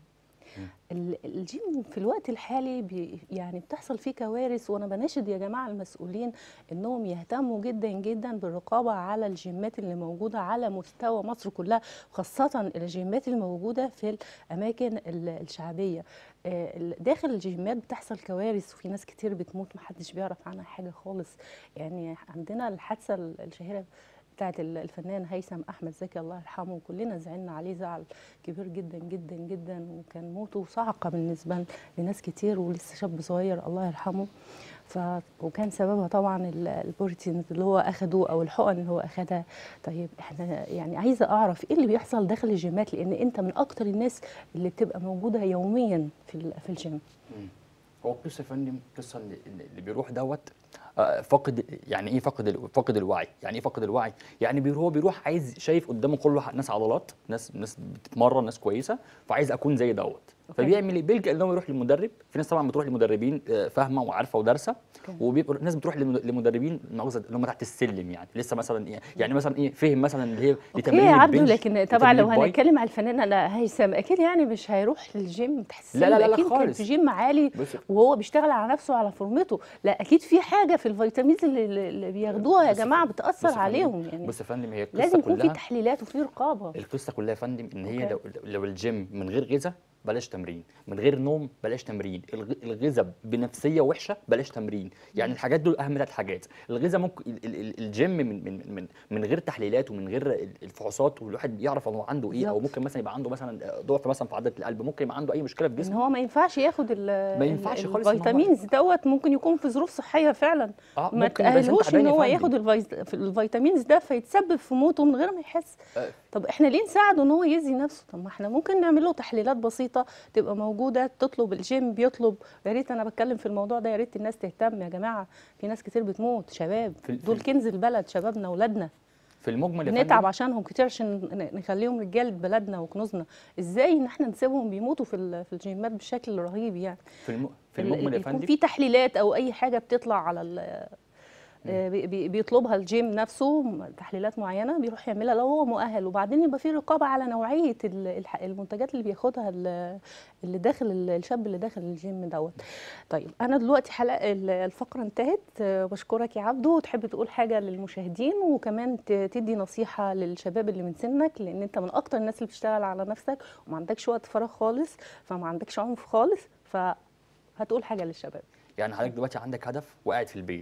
A: ال- الجيم في الوقت الحالي بي يعني بتحصل فيه كوارث وانا بناشد يا جماعه المسؤولين انهم يهتموا جدا جدا بالرقابه على الجيمات اللي موجوده على مستوى مصر كلها وخاصه الجيمات الموجوده في الاماكن ال- الشعبيه آه، ال- داخل الجيمات بتحصل كوارث وفي ناس كتير بتموت محدش بيعرف عنها حاجه خالص يعني عندنا الحادثه ال- الشهيره بتاعت ال- الفنان هيثم احمد زكي الله يرحمه وكلنا زعلنا عليه زعل كبير جدا جدا جدا وكان موته صعقه بالنسبه لناس كتير ولسه شاب صغير الله يرحمه ف وكان سببها طبعا ال- البروتين اللي هو اخده او الحقن اللي هو اخدها طيب احنا يعني عايزه اعرف ايه اللي بيحصل داخل الجيمات لان انت من اكتر الناس اللي بتبقى موجوده يوميا في ال- في الجيم
C: مم. هو قصه يا فندم قصه ان إن اللي بيروح دوت آه، فاقد يعني ايه فاقد ال- فاقد الوعي يعني ايه فاقد الوعي يعني بيروح هو بيروح عايز شايف قدامه كله ح- ناس عضلات ناس ناس بتتمرن ناس كويسه فعايز اكون زي دوت
A: أوكي.
C: فبيعمل ايه بيلجا ان هو يروح للمدرب في ناس طبعا بتروح لمدربين آه، فاهمه وعارفه ودارسه
A: أوكي.
C: وبيبقى ناس بتروح لم- لمدربين مؤاخذة اللي هم تحت السلم يعني لسه مثلا ايه يعني مثلا ايه فهم مثلا اللي هي
A: اوكي
C: لتمرين
A: يا عبدو
C: البنش،
A: لكن طبعا لو
C: لتمرين الباي.
A: هنتكلم على الفنان انا هيثم اكيد يعني مش هيروح للجيم تحس
C: لا لا لا لا
A: اكيد كان
C: خالص.
A: في جيم عالي
C: بص
A: وهو بيشتغل على نفسه على فورمته لا اكيد في حاجه في الفيتامينز اللي, اللي بياخدوها يا
C: بص يا
A: جماعه
C: فندم،
A: بتاثر
C: بص يا فندم،
A: عليهم يعني
C: بص يا فندم هي القصه
A: لازم يكون في
C: كلها
A: تحليلات وفي رقابه
C: القصه كلها يا فندم ان هي
A: أوكي.
C: لو, لو الجيم من غير غذاء بلاش تمرين من غير نوم بلاش تمرين الغ- الغذاء بنفسيه وحشه بلاش تمرين يعني الحاجات دول اهم ثلاث حاجات الغذاء ممكن ال- ال- ال- الجيم من من من من غير تحليلات ومن غير ال- الفحوصات والواحد يعرف هو عنده ايه او
A: بالظبط.
C: ممكن مثلا يبقى عنده مثلا ضعف مثلا في عضله القلب ممكن يبقى عنده اي مشكله في
A: ان
C: جسمه
A: هو ما ينفعش ياخد ال
C: ما ينفعش خالص إن هو-
A: الفيتامينز دوت ممكن يكون في ظروف صحيه فعلا
C: اه
A: ما
C: ممكن يبقى إنسان
A: تأهلوش ان
C: تعبان يا
A: هو
C: فندم.
A: ياخد الفيز- في الفيتامينز ده فيتسبب في موته من غير ما يحس
C: آه.
A: طب احنا ليه نساعده ان هو يأذي نفسه طب ما احنا ممكن نعمل له تحليلات بسيطه تبقى موجوده تطلب الجيم بيطلب يا ريت انا بتكلم في الموضوع ده يا ريت الناس تهتم يا جماعه في ناس كتير بتموت شباب
C: في ال- في
A: دول
C: ال-
A: كنز البلد شبابنا اولادنا
C: في المجمل يا
A: نتعب
C: فندم
A: عشانهم كتير عشان ن- نخليهم رجال بلدنا وكنوزنا ازاي ان احنا نسيبهم بيموتوا في ال- في الجيمات بشكل رهيب يعني
C: في الم... في
A: ال-
C: المجمل يا
A: يكون
C: فندم
A: في تحليلات او اي حاجه بتطلع على ال- آه، بي- بي- بيطلبها الجيم نفسه م- تحليلات معينه بيروح يعملها لو هو مؤهل وبعدين يبقى في رقابه على نوعيه ال- الح- المنتجات اللي بياخدها ال- اللي داخل ال- الشاب اللي داخل الجيم دوت طيب انا دلوقتي حلقه ال- الفقره انتهت آه، بشكرك يا عبدو وتحب تقول حاجه للمشاهدين وكمان ت- تدي نصيحه للشباب اللي من سنك لان انت من اكتر الناس اللي بتشتغل على نفسك وما عندكش وقت فراغ خالص فما عندكش عنف خالص فهتقول حاجه للشباب
C: يعني حضرتك دلوقتي عندك هدف وقاعد في البيت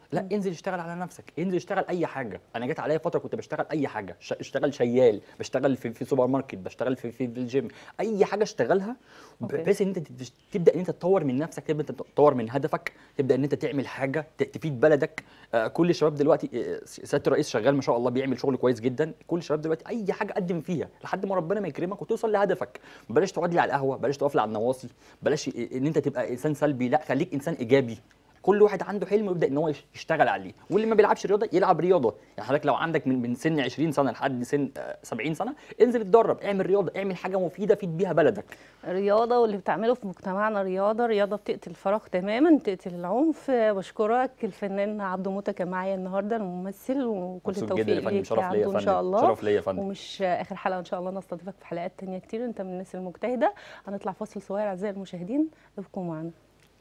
C: لا انزل اشتغل على نفسك انزل اشتغل اي حاجه انا جت عليا فتره كنت بشتغل اي حاجه ش- اشتغل شيال بشتغل في, في سوبر ماركت بشتغل في, في, في الجيم اي حاجه اشتغلها
A: أوكي.
C: بحيث ان انت تت- تبدا ان انت تطور من نفسك تبدا انت تطور من هدفك تبدا ان انت تعمل حاجه ت- تفيد بلدك آه، كل الشباب دلوقتي آه، سياده الرئيس شغال ما شاء الله بيعمل شغل كويس جدا كل الشباب دلوقتي اي حاجه قدم فيها لحد ما ربنا ما يكرمك وتوصل لهدفك بلاش تقعد لي على القهوه بلاش تقف لي على النواصي بلاش ان انت تبقى انسان سلبي لا خليك انسان ايجابي كل واحد عنده حلم ويبدا ان هو يش- يشتغل عليه واللي ما بيلعبش رياضه يلعب رياضه يعني حضرتك لو عندك من من سن 20 سنه لحد سن آه، 70 سنه انزل اتدرب اعمل رياضه اعمل حاجه مفيده فيد بيها بلدك
A: رياضة واللي بتعمله في مجتمعنا رياضة رياضة بتقتل الفراغ تماما تقتل العنف بشكرك الفنان عبده موتة كان معايا النهارده الممثل وكل
C: مبسوط
A: التوفيق
C: جدا يا فندم
A: ليك يا
C: شرف ليا يا
A: عبده ان
C: فندم
A: شاء الله
C: شرف ليا يا فندم
A: ومش اخر حلقة ان شاء الله نستضيفك في حلقات تانية كتير انت من الناس المجتهدة هنطلع فاصل صغير اعزائي المشاهدين ابقوا معنا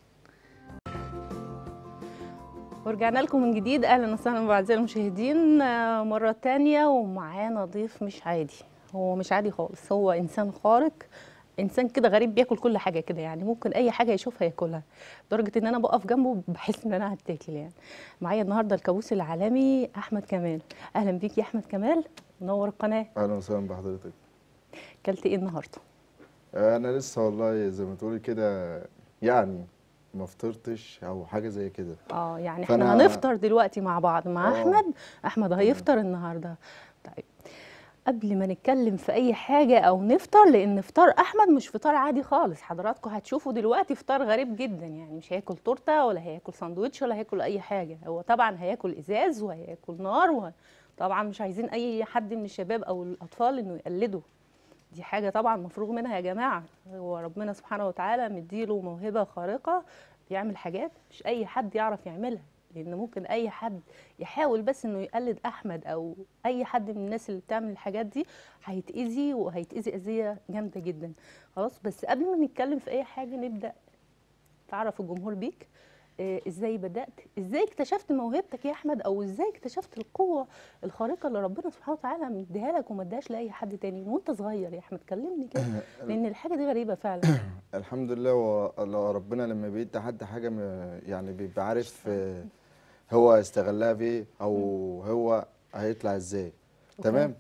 A: ورجعنا لكم من جديد اهلا وسهلا باعزائي المشاهدين آه، مره تانية ومعانا ضيف مش عادي هو مش عادي خالص هو انسان خارق انسان كده غريب بياكل كل حاجه كده يعني ممكن اي حاجه يشوفها ياكلها لدرجه ان انا بقف جنبه بحس ان انا هتاكل يعني معايا النهارده الكابوس العالمي احمد كمال اهلا بيك يا احمد كمال منور القناه
D: اهلا وسهلا بحضرتك
A: اكلت ايه النهارده
D: انا لسه والله زي ما تقولي كده يعني ما فطرتش او حاجه زي كده
A: اه يعني احنا
D: فأنا-
A: هنفطر دلوقتي مع بعض مع
D: آه.
A: احمد احمد هيفطر النهارده طيب قبل ما نتكلم في اي حاجه او نفطر لان فطار احمد مش فطار عادي خالص حضراتكم هتشوفوا دلوقتي فطار غريب جدا يعني مش هياكل تورته ولا هياكل ساندوتش ولا هياكل اي حاجه هو طبعا هياكل ازاز وهياكل نار وطبعا مش عايزين اي حد من الشباب او الاطفال انه يقلده دي حاجة طبعا مفروغ منها يا جماعة هو ربنا سبحانه وتعالى مديله موهبة خارقة بيعمل حاجات مش أي حد يعرف يعملها لأن ممكن أي حد يحاول بس إنه يقلد أحمد أو أي حد من الناس اللي بتعمل الحاجات دي هيتأذي وهيتأذي أذية جامدة جدا خلاص بس قبل ما نتكلم في أي حاجة نبدأ تعرف الجمهور بيك آه، ازاي بدات ازاي اكتشفت موهبتك يا احمد او ازاي اكتشفت القوه الخارقه اللي ربنا سبحانه وتعالى مديها لك وما اداهاش لاي حد تاني من وانت صغير يا احمد كلمني كده لان الحاجه دي غريبه فعلا
D: الحمد لله و- لو ربنا لما بيدي حد حاجه م- يعني بيبقى عارف آه، هو يستغلها في ايه او هو هيطلع ازاي تمام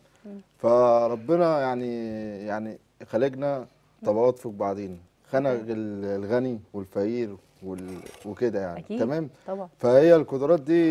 D: فربنا يعني يعني خلقنا طبقات فوق بعضين خلق ال- الغني والفقير وال- وكده يعني
A: اكيد
D: تمام
A: طبعا
D: فهي القدرات دي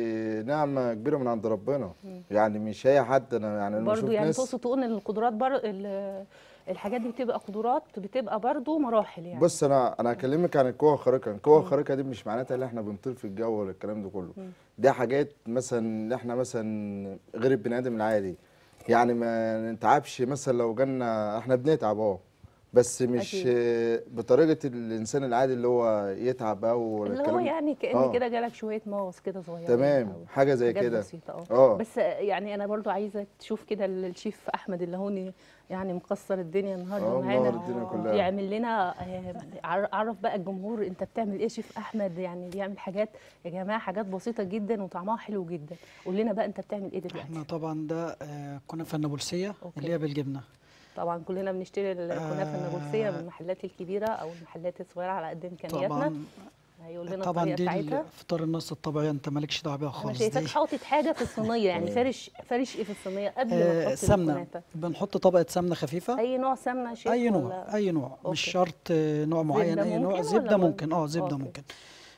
D: نعمة كبيرة من عند ربنا يعني مش أي حد أنا يعني لما
A: برضو
D: أشوف
A: يعني
D: ناس
A: تقصد تقول ان القدرات بر... ال- الحاجات دي بتبقى قدرات بتبقى برضو مراحل يعني
D: بص أنا أنا هكلمك عن القوة الخارقة، القوة الخارقة دي مش معناتها إن إحنا بنطير في الجو ولا الكلام ده كله دي حاجات مثلا اللي إحنا مثلا غير البني آدم العادي يعني ما نتعبش مثلا لو جالنا إحنا بنتعب أه بس مش
A: أكيد.
D: آه، بطريقة الإنسان العادي اللي هو يتعب أو ولا
A: اللي هو
D: الكلام
A: يعني كأن
D: آه.
A: كده جالك شويه ماوس كده صغيره
D: تمام حاجة زي
A: حاجات
D: كده
A: بسيطة اه
D: اه
A: بس يعني انا برضو عايزه تشوف كده الشيف احمد اللهوني يعني مكسر الدنيا النهارده
D: اه
A: معانا
D: منور الدنيا كلها.
A: يعمل لنا آه، عر- عرف بقى الجمهور انت بتعمل ايه شيف احمد يعني بيعمل حاجات يا جماعه حاجات بسيطه جدا وطعمها حلو جدا قول لنا بقى انت بتعمل ايه دلوقتي
B: احنا طبعا ده آه، كنافه النابلسيه
A: أوكي.
B: اللي هي بالجبنه
A: طبعا كلنا بنشتري الكنافه
B: آه.
A: النابلسيه من المحلات الكبيره او المحلات الصغيره على قد امكانياتنا
B: طبعا
A: هيقول لنا
B: طبعا
A: الطريقه
B: دي
A: بتاعتها
B: فطار النص الطبيعي انت مالكش دعوه بيها
A: انا
B: خالص
A: شايفاك
B: دي
A: حاطط حاجه في الصينيه يعني فارش فارش ايه في الصينيه قبل ما
B: آه،
A: تحط
B: السمنه
A: الكنافه
B: بنحط طبقه سمنه خفيفه
A: اي نوع سمنه يا شيف
B: اي نوع
A: ولا-
B: اي نوع مش
A: أوكي.
B: شرط آه، نوع معين اي نوع
A: ممكن
B: زبده
A: ولا
B: ممكن اه
A: ولا؟
B: زبده
A: أوكي.
B: ممكن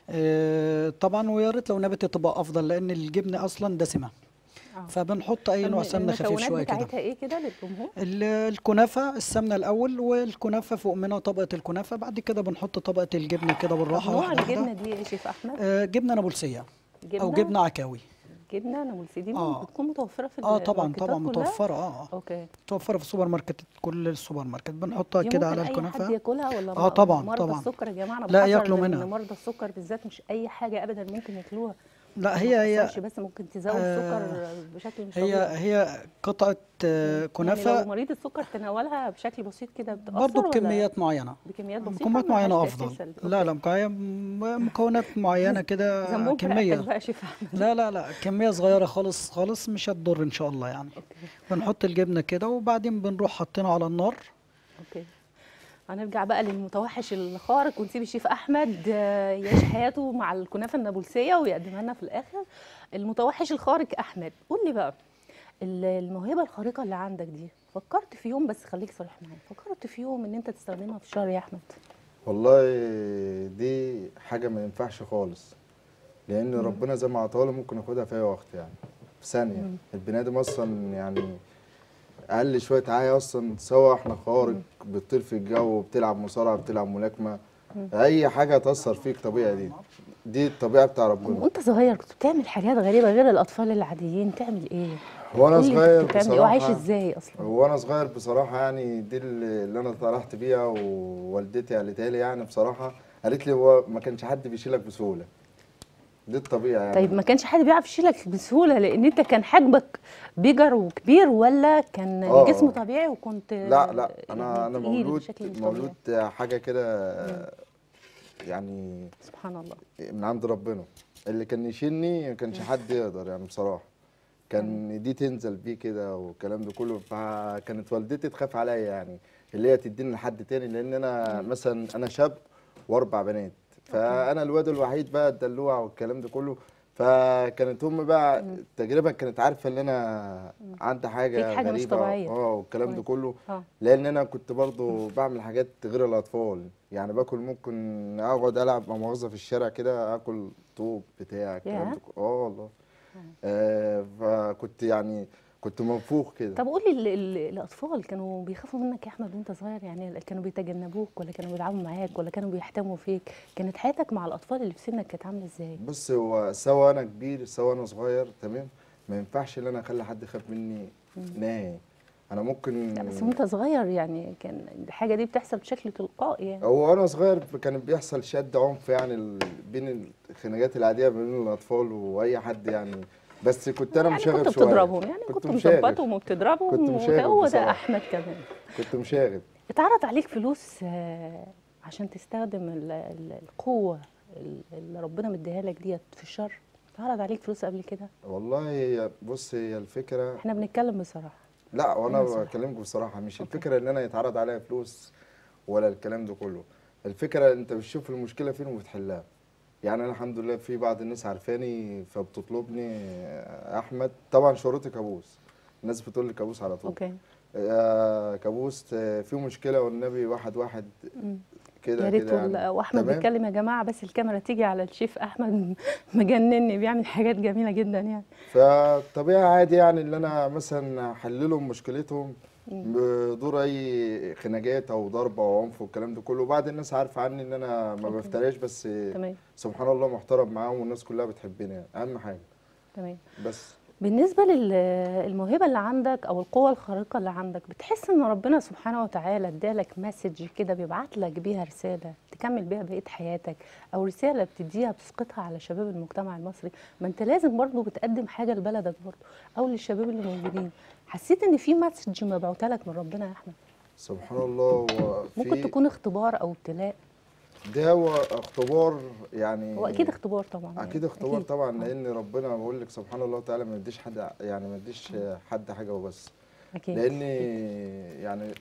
B: آه، طبعا ويا ريت لو نبتة تبقى افضل لان الجبنه اصلا دسمه
A: آه.
B: فبنحط اي نوع
A: الم-
B: سمنه خفيف
A: المكونات
B: شويه كده
A: بتاعتها ايه كده للجمهور
B: ال- الكنافه السمنه الاول والكنافه فوق منها طبقه الكنافه بعد كده بنحط طبقه الجبنه كده بالراحه
A: نوع
B: واحده
A: الجبنه
B: واحده
A: دي ايه يا شيف احمد
B: آه، جبنه نابلسيه او جبنه عكاوي
A: جبنه نابلسي دي
B: آه.
A: بتكون متوفره في
B: اه طبعا
A: الماركتات
B: طبعا
A: كلها؟
B: متوفره اه اه
A: اوكي
B: متوفره في السوبر ماركت كل السوبر ماركت بنحطها
A: دي
B: كده
A: ممكن
B: على
A: اي حد
B: الكنافه
A: ياكلها ولا
B: آه، طبعاً،
A: مرضى
B: طبعاً.
A: السكر يا جماعه انا
B: لا،
A: بحذر
B: ياكلوا
A: ان
B: منها.
A: مرضى السكر بالذات مش اي حاجه ابدا ممكن ياكلوها
B: لا هي هي
A: مش بس ممكن تزود
B: آه،
A: السكر بشكل مش
B: هي
A: طبيعي
B: هي قطعه آه،
A: يعني لو
B: كنافه
A: مريض السكر تناولها بشكل بسيط كده بتأثر
B: برضه
A: ولا
B: بكميات معينه
A: بكميات بسيطه
B: مكونات
A: ملهاش
B: معينه
A: تأثير
B: افضل
A: سلبي؟
B: لا
A: أوكي.
B: لا مكون- مكونات معينه كده
A: ذنبهم في رقبتك
B: كميه
A: بقى يا شيف احمد
B: لا لا لا كميه صغيره خالص خالص مش هتضر ان شاء الله يعني
A: اوكي
B: بنحط الجبنه كده وبعدين بنروح حاطينها على النار
A: اوكي هنرجع بقى للمتوحش الخارق ونسيب الشيف احمد آه، يعيش حياته مع الكنافه النابلسيه ويقدمها لنا في الاخر المتوحش الخارق احمد قول لي بقى ال- الموهبه الخارقه اللي عندك دي فكرت في يوم بس خليك صريح معايا فكرت في يوم ان انت تستخدمها في الشهر يا احمد
D: والله دي حاجة ما ينفعش خالص لأن ربنا زي ما عطاها له ممكن ياخدها في أي وقت يعني في ثانية البني آدم أصلا يعني أقل شوية عاية أصلا سوا إحنا خوارق بتطير في الجو بتلعب مصارعة بتلعب ملاكمة أي حاجة تأثر فيك طبيعي دي دي الطبيعة بتاع ربنا
A: وانت صغير كنت بتعمل حاجات غريبه غير الاطفال العاديين تعمل ايه
D: وأنا
A: قول لي انت
D: صغير
A: كنت بتعمل ايه وعايش
D: بصراحة
A: ازاي اصلا
D: وانا صغير بصراحه يعني دي اللي اللي انا طرحت بيها ووالدتي قالتها لي يعني بصراحه قالت لي هو ما كانش حد بيشيلك بسهوله دي الطبيعه يعني
A: طيب ما كانش حد بيعرف يشيلك بسهوله لان انت كان حجمك بيجر وكبير ولا كان
D: آه.
A: الجسم طبيعي وكنت
D: لا لا
A: يعني
D: انا انا
A: تقيل
D: مولود
A: بشكل مش طبيعي؟
D: مولود حاجه كده يعني
A: سبحان الله
D: من عند ربنا اللي كان يشيلني ما كانش حد يقدر يعني بصراحه كان دي تنزل بيه كده والكلام ده كله فكانت والدتي تخاف عليا يعني اللي هي تديني لحد تاني لان انا مثلا انا شاب واربع بنات فانا الواد الوحيد بقى الدلوع والكلام ده كله فكانت امي بقى تقريبا كانت عارفه ان انا عندي حاجه
A: فيك حاجة مش
D: غريبه
A: طبيعية.
D: اه والكلام ده
A: كويس.
D: كله
A: اه
D: لان انا كنت برضو بعمل حاجات غير الاطفال يعني باكل ممكن اقعد العب مع مؤاخذه في الشارع كده اكل طوب بتاع الكلام
A: ياه.
D: ده كله. اه والله آه فكنت يعني كنت منفوخ كده
A: طب قولي ال- ال- الاطفال كانوا بيخافوا منك يا احمد وانت صغير يعني كانوا بيتجنبوك ولا كانوا بيلعبوا معاك ولا كانوا بيحتموا فيك كانت حياتك مع الاطفال اللي في سنك كانت عامله ازاي
D: بص هو سواء انا كبير سواء انا صغير تمام ما ينفعش ان انا اخلي حد يخاف مني نهائي انا ممكن
A: لا بس وانت صغير يعني كان الحاجه دي بتحصل بشكل تلقائي يعني
D: هو وانا صغير كان بيحصل شد عنف يعني ال- بين الخناقات العاديه بين الاطفال واي حد يعني بس كنت انا
A: يعني
D: مشاغب
A: كنت
D: شويه
A: بتضربهم يعني
D: كنت
A: كنت
D: مشاغب.
A: مظبطهم وبتضربهم
D: كنت مشاغب
A: وهو ده
D: بصراحة.
A: احمد كمان
D: كنت مشاغب
A: اتعرض عليك فلوس آه، عشان تستخدم ال- ال- القوه ال- اللي ربنا مديها لك ديت في الشر اتعرض عليك فلوس قبل كده
D: والله هي بص هي الفكره
A: احنا بنتكلم بصراحه
D: لا وانا
A: أيوة صح.
D: بكلمك بصراحه مش الفكره ان انا يتعرض عليا فلوس ولا الكلام ده كله الفكره انت بتشوف المشكله فين وبتحلها يعني انا الحمد لله في بعض الناس عارفاني فبتطلبني آه، احمد طبعا شهرتي كابوس الناس بتقول لي كابوس على طول
A: اوكي
D: يا كابوس آه، في مشكله والنبي واحد واحد
A: مم.
D: كده
A: يا ريت
D: كده
A: وال-
D: يعني
A: واحمد
D: تمام؟
A: بيتكلم يا جماعه بس الكاميرا تيجي على الشيف احمد مجنني بيعمل حاجات جميله جدا يعني
D: فطبيعي عادي يعني اللي انا مثلا احل لهم مشكلتهم بدور اي خناقات او ضرب او عنف والكلام ده كله وبعد الناس عارفه عني ان انا ما
A: أوكي.
D: بفتريش بس
A: تمام
D: سبحان الله محترم معاهم والناس كلها بتحبني يعني اهم حاجه
A: تمام
D: بس
A: بالنسبه للموهبه اللي عندك او القوه الخارقه اللي عندك بتحس ان ربنا سبحانه وتعالى ادالك مسج كده بيبعت لك بيها رساله تكمل بيها بقيه حياتك او رساله بتديها بتسقطها على شباب المجتمع المصري ما انت لازم برضو بتقدم حاجه لبلدك برضو او للشباب اللي موجودين حسيت ان في مسج مبعوته لك من ربنا يا احمد
D: سبحان الله هو
A: ممكن
D: في
A: تكون اختبار او ابتلاء
D: ده هو اختبار يعني
A: هو اكيد اختبار طبعا يعني.
D: اكيد اختبار
A: أكيد.
D: طبعا لان ربنا بقول لك سبحان الله تعالى ما يديش حد يعني ما يديش حد حاجه وبس
A: اكيد
D: لان يعني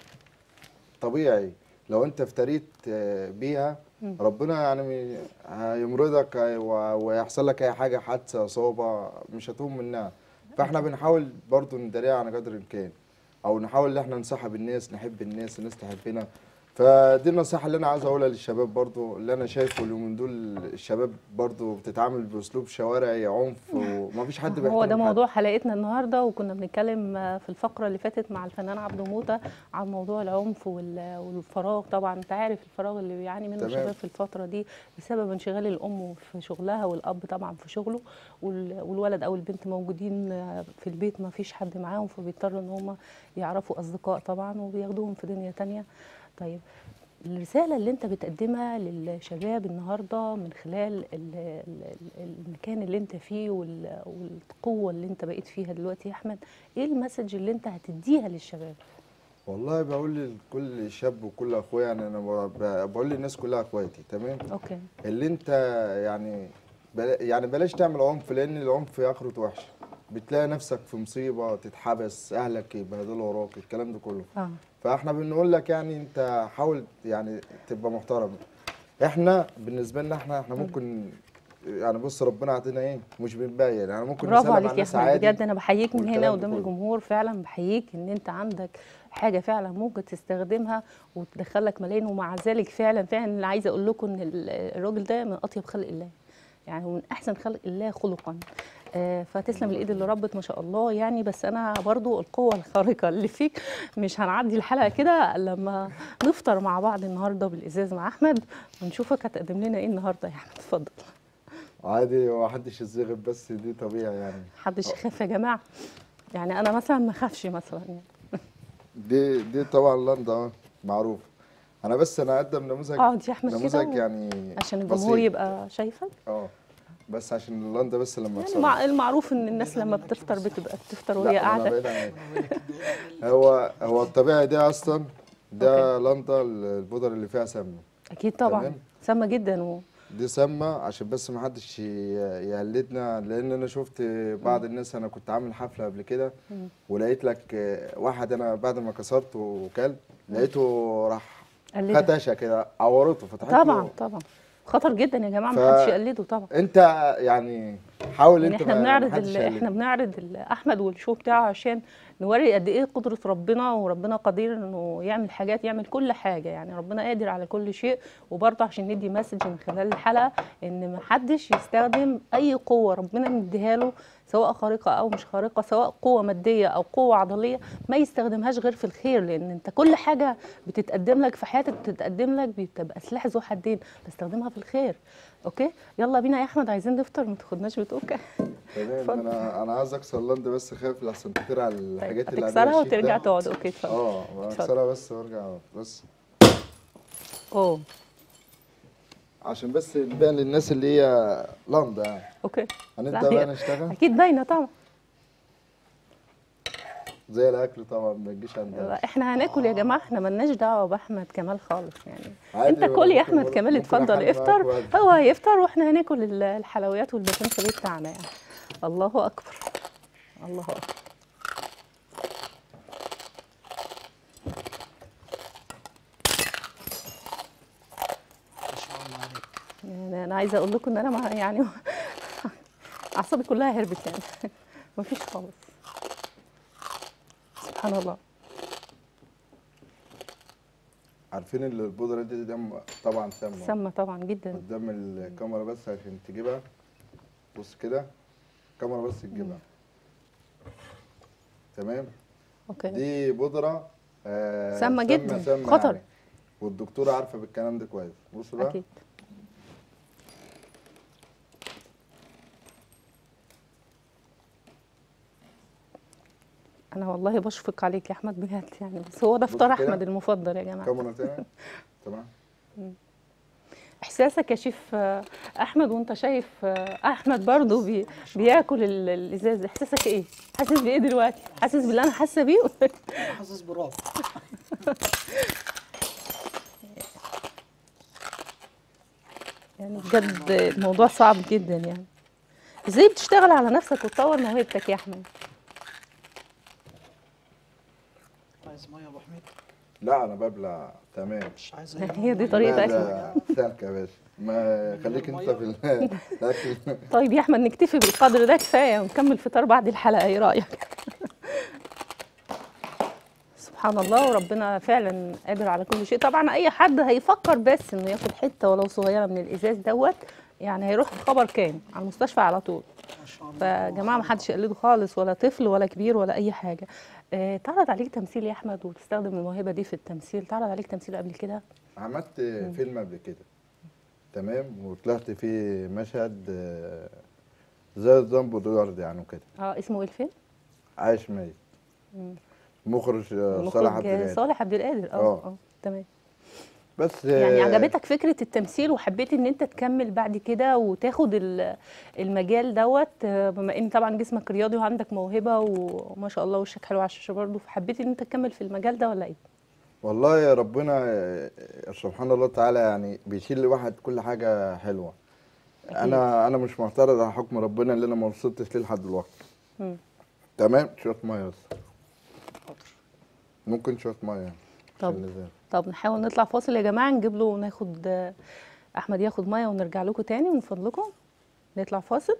D: طبيعي لو انت افتريت آه، بيها
A: مم.
D: ربنا يعني هيمرضك هي- و- ويحصل لك اي حاجه حادثه اصابه مش هتقوم منها فاحنا بنحاول برضو نداريها على قدر الامكان او نحاول ان احنا نصاحب الناس نحب الناس الناس تحبنا فدي النصيحه اللي انا عاوز اقولها للشباب برضو اللي انا شايفه اليومين دول الشباب برضو بتتعامل باسلوب شوارعي عنف ومفيش حد
A: هو ده
D: بيحترم حد.
A: موضوع حلقتنا النهارده وكنا بنتكلم آه، في الفقره اللي فاتت مع الفنان عبده موته عن موضوع العنف وال- والفراغ طبعا انت عارف الفراغ اللي بيعاني منه
D: تمام.
A: الشباب في الفتره دي بسبب انشغال الام في شغلها والاب طبعا في شغله وال- والولد او البنت موجودين آه، في البيت ما فيش حد معاهم فبيضطروا ان هم يعرفوا اصدقاء طبعا وبياخدوهم في دنيا تانية طيب الرسالة اللي انت بتقدمها للشباب النهاردة من خلال ال- ال- ال- المكان اللي انت فيه وال- والقوة اللي انت بقيت فيها دلوقتي يا احمد ايه المسج اللي انت هتديها للشباب
D: والله بقول لكل شاب وكل اخويا يعني انا ب- بقول للناس كلها اخواتي تمام
A: اوكي
D: اللي انت يعني بلا يعني بلاش تعمل عنف لان العنف اخرته وحشه بتلاقي نفسك في مصيبه تتحبس اهلك يبهدلوا وراك الكلام ده كله
A: اه
D: فاحنا بنقول لك يعني انت حاول يعني تبقى محترم احنا بالنسبه لنا احنا احنا ممكن يعني بص ربنا عطينا ايه مش بنبين يعني ممكن
A: برافو
D: نسلم على
A: عليك يا
D: الناس
A: احمد
D: عادي
A: بجد انا بحييك من هنا
D: والكلام ده
A: قدام
D: كله.
A: الجمهور فعلا بحييك ان انت عندك حاجه فعلا ممكن تستخدمها وتدخلك ملايين ومع ذلك فعلا فعلا اللي عايزه اقول لكم ان ال- الراجل ده من اطيب خلق الله يعني ومن احسن خلق الله خلقا آه، فتسلم الايد اللي ربت ما شاء الله يعني بس انا برضو القوه الخارقه اللي فيك مش هنعدي الحلقه كده إلا لما نفطر مع بعض النهارده بالازاز مع احمد ونشوفك هتقدم لنا ايه النهارده يا احمد اتفضل
D: عادي هو محدش يتزغب بس دي طبيعي يعني
A: محدش يخاف يا جماعه يعني انا مثلا ما اخافش مثلا يعني
D: دي دي طبعا لندا معروف انا بس انا اقدم نموذج
A: اقعد يا احمد
D: نموذج
A: كده
D: يعني
A: عشان الجمهور
D: بسيط.
A: يبقى شايفك
D: اه بس عشان لندا بس لما
A: يعني
D: تصور.
A: مع المعروف ان الناس لما بتفطر بتبقى بتفطر وهي
D: لا، أنا
A: قاعده
D: بعيد عنك. هو هو الطبيعي ده اصلا ده لندا البودر اللي فيها سمنه
A: اكيد طبعا
D: تمام.
A: سامه جدا و...
D: دي سامة عشان بس ما حدش ي- يقلدنا لان انا شفت بعض الناس انا كنت عامل حفله قبل كده ولقيت لك واحد انا بعد ما كسرت وكل لقيته راح
A: قلدها.
D: ختشه كده عورته فتحت
A: طبعا
D: له
A: طبعا خطر جدا يا جماعه
D: ف-
A: ما حدش يقلده طبعا
D: انت يعني حاول
A: يعني
D: انت
A: احنا
D: ما- ما
A: بنعرض
D: حدش
A: ال...
D: يقلدك.
A: احنا بنعرض ال- احمد والشو بتاعه عشان نوري قد ايه قدره ربنا وربنا قدير انه يعمل حاجات يعمل كل حاجه يعني ربنا قادر على كل شيء وبرضه عشان ندي مسج من خلال الحلقه ان ما حدش يستخدم اي قوه ربنا مديها له سواء خارقه او مش خارقه سواء قوه ماديه او قوه عضليه ما يستخدمهاش غير في الخير لان انت كل حاجه بتتقدم لك في حياتك بتتقدم لك بتبقى سلاح ذو حدين تستخدمها في الخير اوكي يلا بينا يا احمد عايزين نفطر ما تاخدناش بتوكل
D: تمام
A: اتفضل.
D: انا انا عايز اكسر لندا بس خايف لحسن كتير على الحاجات اللي
A: هتكسرها
D: عليها الشيك
A: وترجع
D: ده.
A: تقعد اوكي اتفضل
D: اه اكسرها بس وارجع بس
A: اوه
D: عشان بس نبان للناس اللي هي لندا يعني
A: اوكي
D: هنبدا
A: لا،
D: بقى
A: هي-
D: نشتغل
A: اكيد باينه طبعا
D: زي الاكل طبعا ما تجيش عندنا
A: لا، احنا هناكل يا جماعه احنا ملناش دعوه باحمد كمال خالص يعني
D: عادي،
A: انت كل يا
D: ممكن
A: احمد
D: برضه-
A: كمال
D: ممكن
A: اتفضل
D: أحل معاك
A: افطر
D: وأدي.
A: هو هيفطر واحنا هناكل ال- الحلويات والباتنسه بتاعنا يعني الله اكبر الله اكبر
B: ما شاء الله عليك
A: يعني انا عايزه اقول لكم ان انا ما يعني اعصابي كلها هربت يعني مفيش خالص سبحان الله
D: عارفين ال- البودره دي دم طبعا سامه
A: سامه طبعا جدا
D: قدام الكاميرا بس عشان تجيبها بص كده الكاميرا بس تجيبها تمام
A: اوكي
D: دي بودره آه
A: سامة جدا،
D: سامة
A: خطر.
D: يعني. والدكتوره عارفه بالكلام ده كويس بص بقى
A: اكيد انا والله بشفق عليك يا احمد بجد يعني بس هو ده
D: بص
A: فطار
D: كده.
A: احمد المفضل يا جماعه
D: كاميرا تاني تمام
A: احساسك يا شيف آه، احمد وانت شايف آه، احمد برضو بي بياكل ال- الازاز احساسك ايه حاسس بايه دلوقتي حاسس باللي انا حاسه بيه
B: حاسس برعب
A: يعني بجد الموضوع صعب جدا يعني ازاي بتشتغل على نفسك وتطور موهبتك يا احمد
B: عايز ميه يا ابو حميد
D: لا انا ببلع تمام
B: مش عايز أي
A: هي دي طريقه
D: لا،
A: اكلك
D: ده سلك يا باشا ما خليك انت في ال- الاكل
A: طيب يا احمد نكتفي بالقدر ده كفايه ونكمل فطار بعد الحلقه ايه رايك سبحان الله وربنا فعلا قادر على كل شيء طبعا اي حد هيفكر بس انه ياخد حته ولو صغيره من الازاز دوت يعني هيروح بخبر كام على المستشفى على طول
B: ما شاء الله
A: فيا جماعه ما حدش يقلده خالص ولا طفل ولا كبير ولا اي حاجه آه، تعرض عليك تمثيل يا احمد وتستخدم الموهبه دي في التمثيل تعرض عليك تمثيل قبل كده
D: عملت فيلم قبل كده تمام وطلعت فيه مشهد آه، زي نظام بوديجارد يعني وكده
A: اه اسمه ايه الفيلم
D: عايش ميت مخرج آه، صالح
A: المخرج
D: عبد الهادي
A: صالح عبد القادر اه
D: آه.
A: اه تمام
D: بس
A: يعني
D: آه،
A: عجبتك فكرة التمثيل وحبيت ان انت تكمل بعد كده وتاخد ال- المجال دوت آه، بما ان طبعا جسمك رياضي وعندك موهبة وما شاء الله وشك حلو على الشاشة برضه فحبيت ان انت تكمل في المجال ده ولا ايه؟
D: والله يا ربنا آه، سبحان الله تعالى يعني بيشيل لواحد كل حاجه حلوه
A: أكيد.
D: انا انا مش معترض على حكم ربنا اللي انا ما وصلتش ليه لحد دلوقتي
A: مم.
D: تمام شويه ميه بس ممكن شويه ميه
A: طب.
D: عشان نزال.
A: طب نحاول نطلع فاصل يا جماعه نجيب له وناخد آه، احمد ياخد ميه ونرجع لكم تاني من فضلكم نطلع فاصل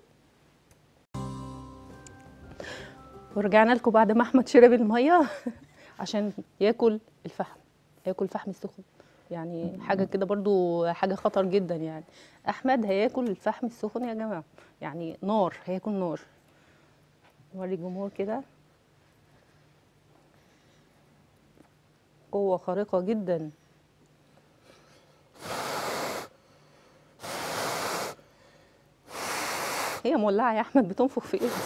A: ورجعنا لكم بعد ما احمد شرب الميه عشان ياكل الفحم ياكل فحم السخن يعني حاجه كده برضو حاجه خطر جدا يعني احمد هياكل الفحم السخن يا جماعه يعني نار هياكل نار نوري الجمهور كده قوه خارقه جدا هي مولعه يا احمد بتنفخ في ايه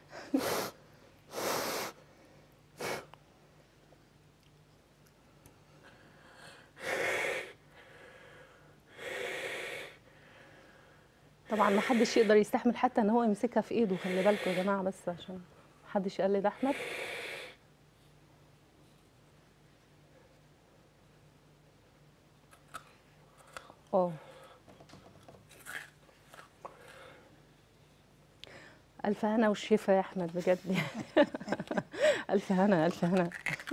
A: طبعا ما حدش يقدر يستحمل حتى ان هو يمسكها في ايده خلي بالكم يا جماعه بس عشان ما حدش يقلد احمد اه ألف هنا والشفا يا أحمد بجد يعني ألف هنا ألف هنا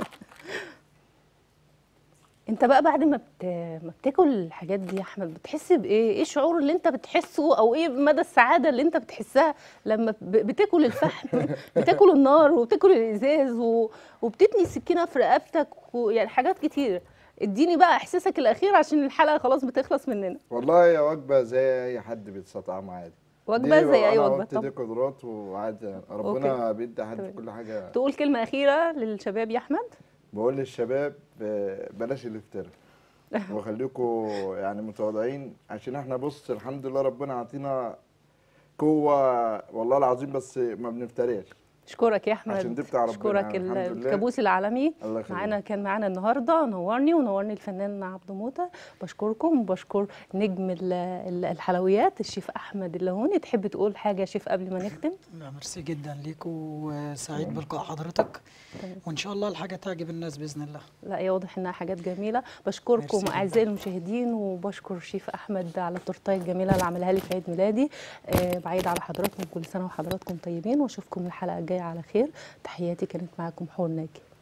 A: أنت بقى بعد ما بت... ما بتاكل الحاجات دي يا أحمد بتحس بإيه؟ إيه الشعور اللي أنت بتحسه أو إيه مدى السعادة اللي أنت بتحسها لما ب... بتاكل الفحم بتاكل النار وبتاكل الإزاز و... وبتتني السكينة في رقبتك ويعني حاجات كتير اديني بقى إحساسك الأخير عشان الحلقة خلاص بتخلص مننا
D: والله هي وجبه زي اي حد بيستطعم عادي
A: وجبة
D: دي
A: زي أي
D: أنا
A: وجبة
D: قلت دي
A: طب
D: قدرات وعادي ربنا بيدي حد في كل حاجه
A: تقول كلمة أخيرة للشباب يا أحمد
D: بقول للشباب آه، بلاش الافتراء وخليكم يعني متواضعين عشان احنا بص الحمد لله ربنا عطينا قوة والله العظيم بس ما بنفتريش
A: اشكرك يا احمد
D: عشان دي بتاع ربنا
A: اشكرك
D: يعني، الحمد
A: ال-
D: لله.
A: الكابوس العالمي
D: الله يخليك.
A: معانا كان معانا النهارده نورني ونورني الفنان عبد موته بشكركم وبشكر نجم ال- ال- الحلويات الشيف احمد اللهوني تحب تقول حاجه يا شيف قبل ما نختم
B: لا ميرسي جدا ليك وسعيد بلقاء حضرتك وان شاء الله الحاجه تعجب الناس باذن الله
A: لا هي واضح انها حاجات جميله بشكركم
B: ميرسي
A: اعزائي المشاهدين وبشكر شيف احمد على التورتايه الجميله اللي عملها لي في عيد ميلادي آه بعيد على حضراتكم كل سنه وحضراتكم طيبين واشوفكم الحلقه الجايه على خير تحياتي كانت معاكم حور ناجي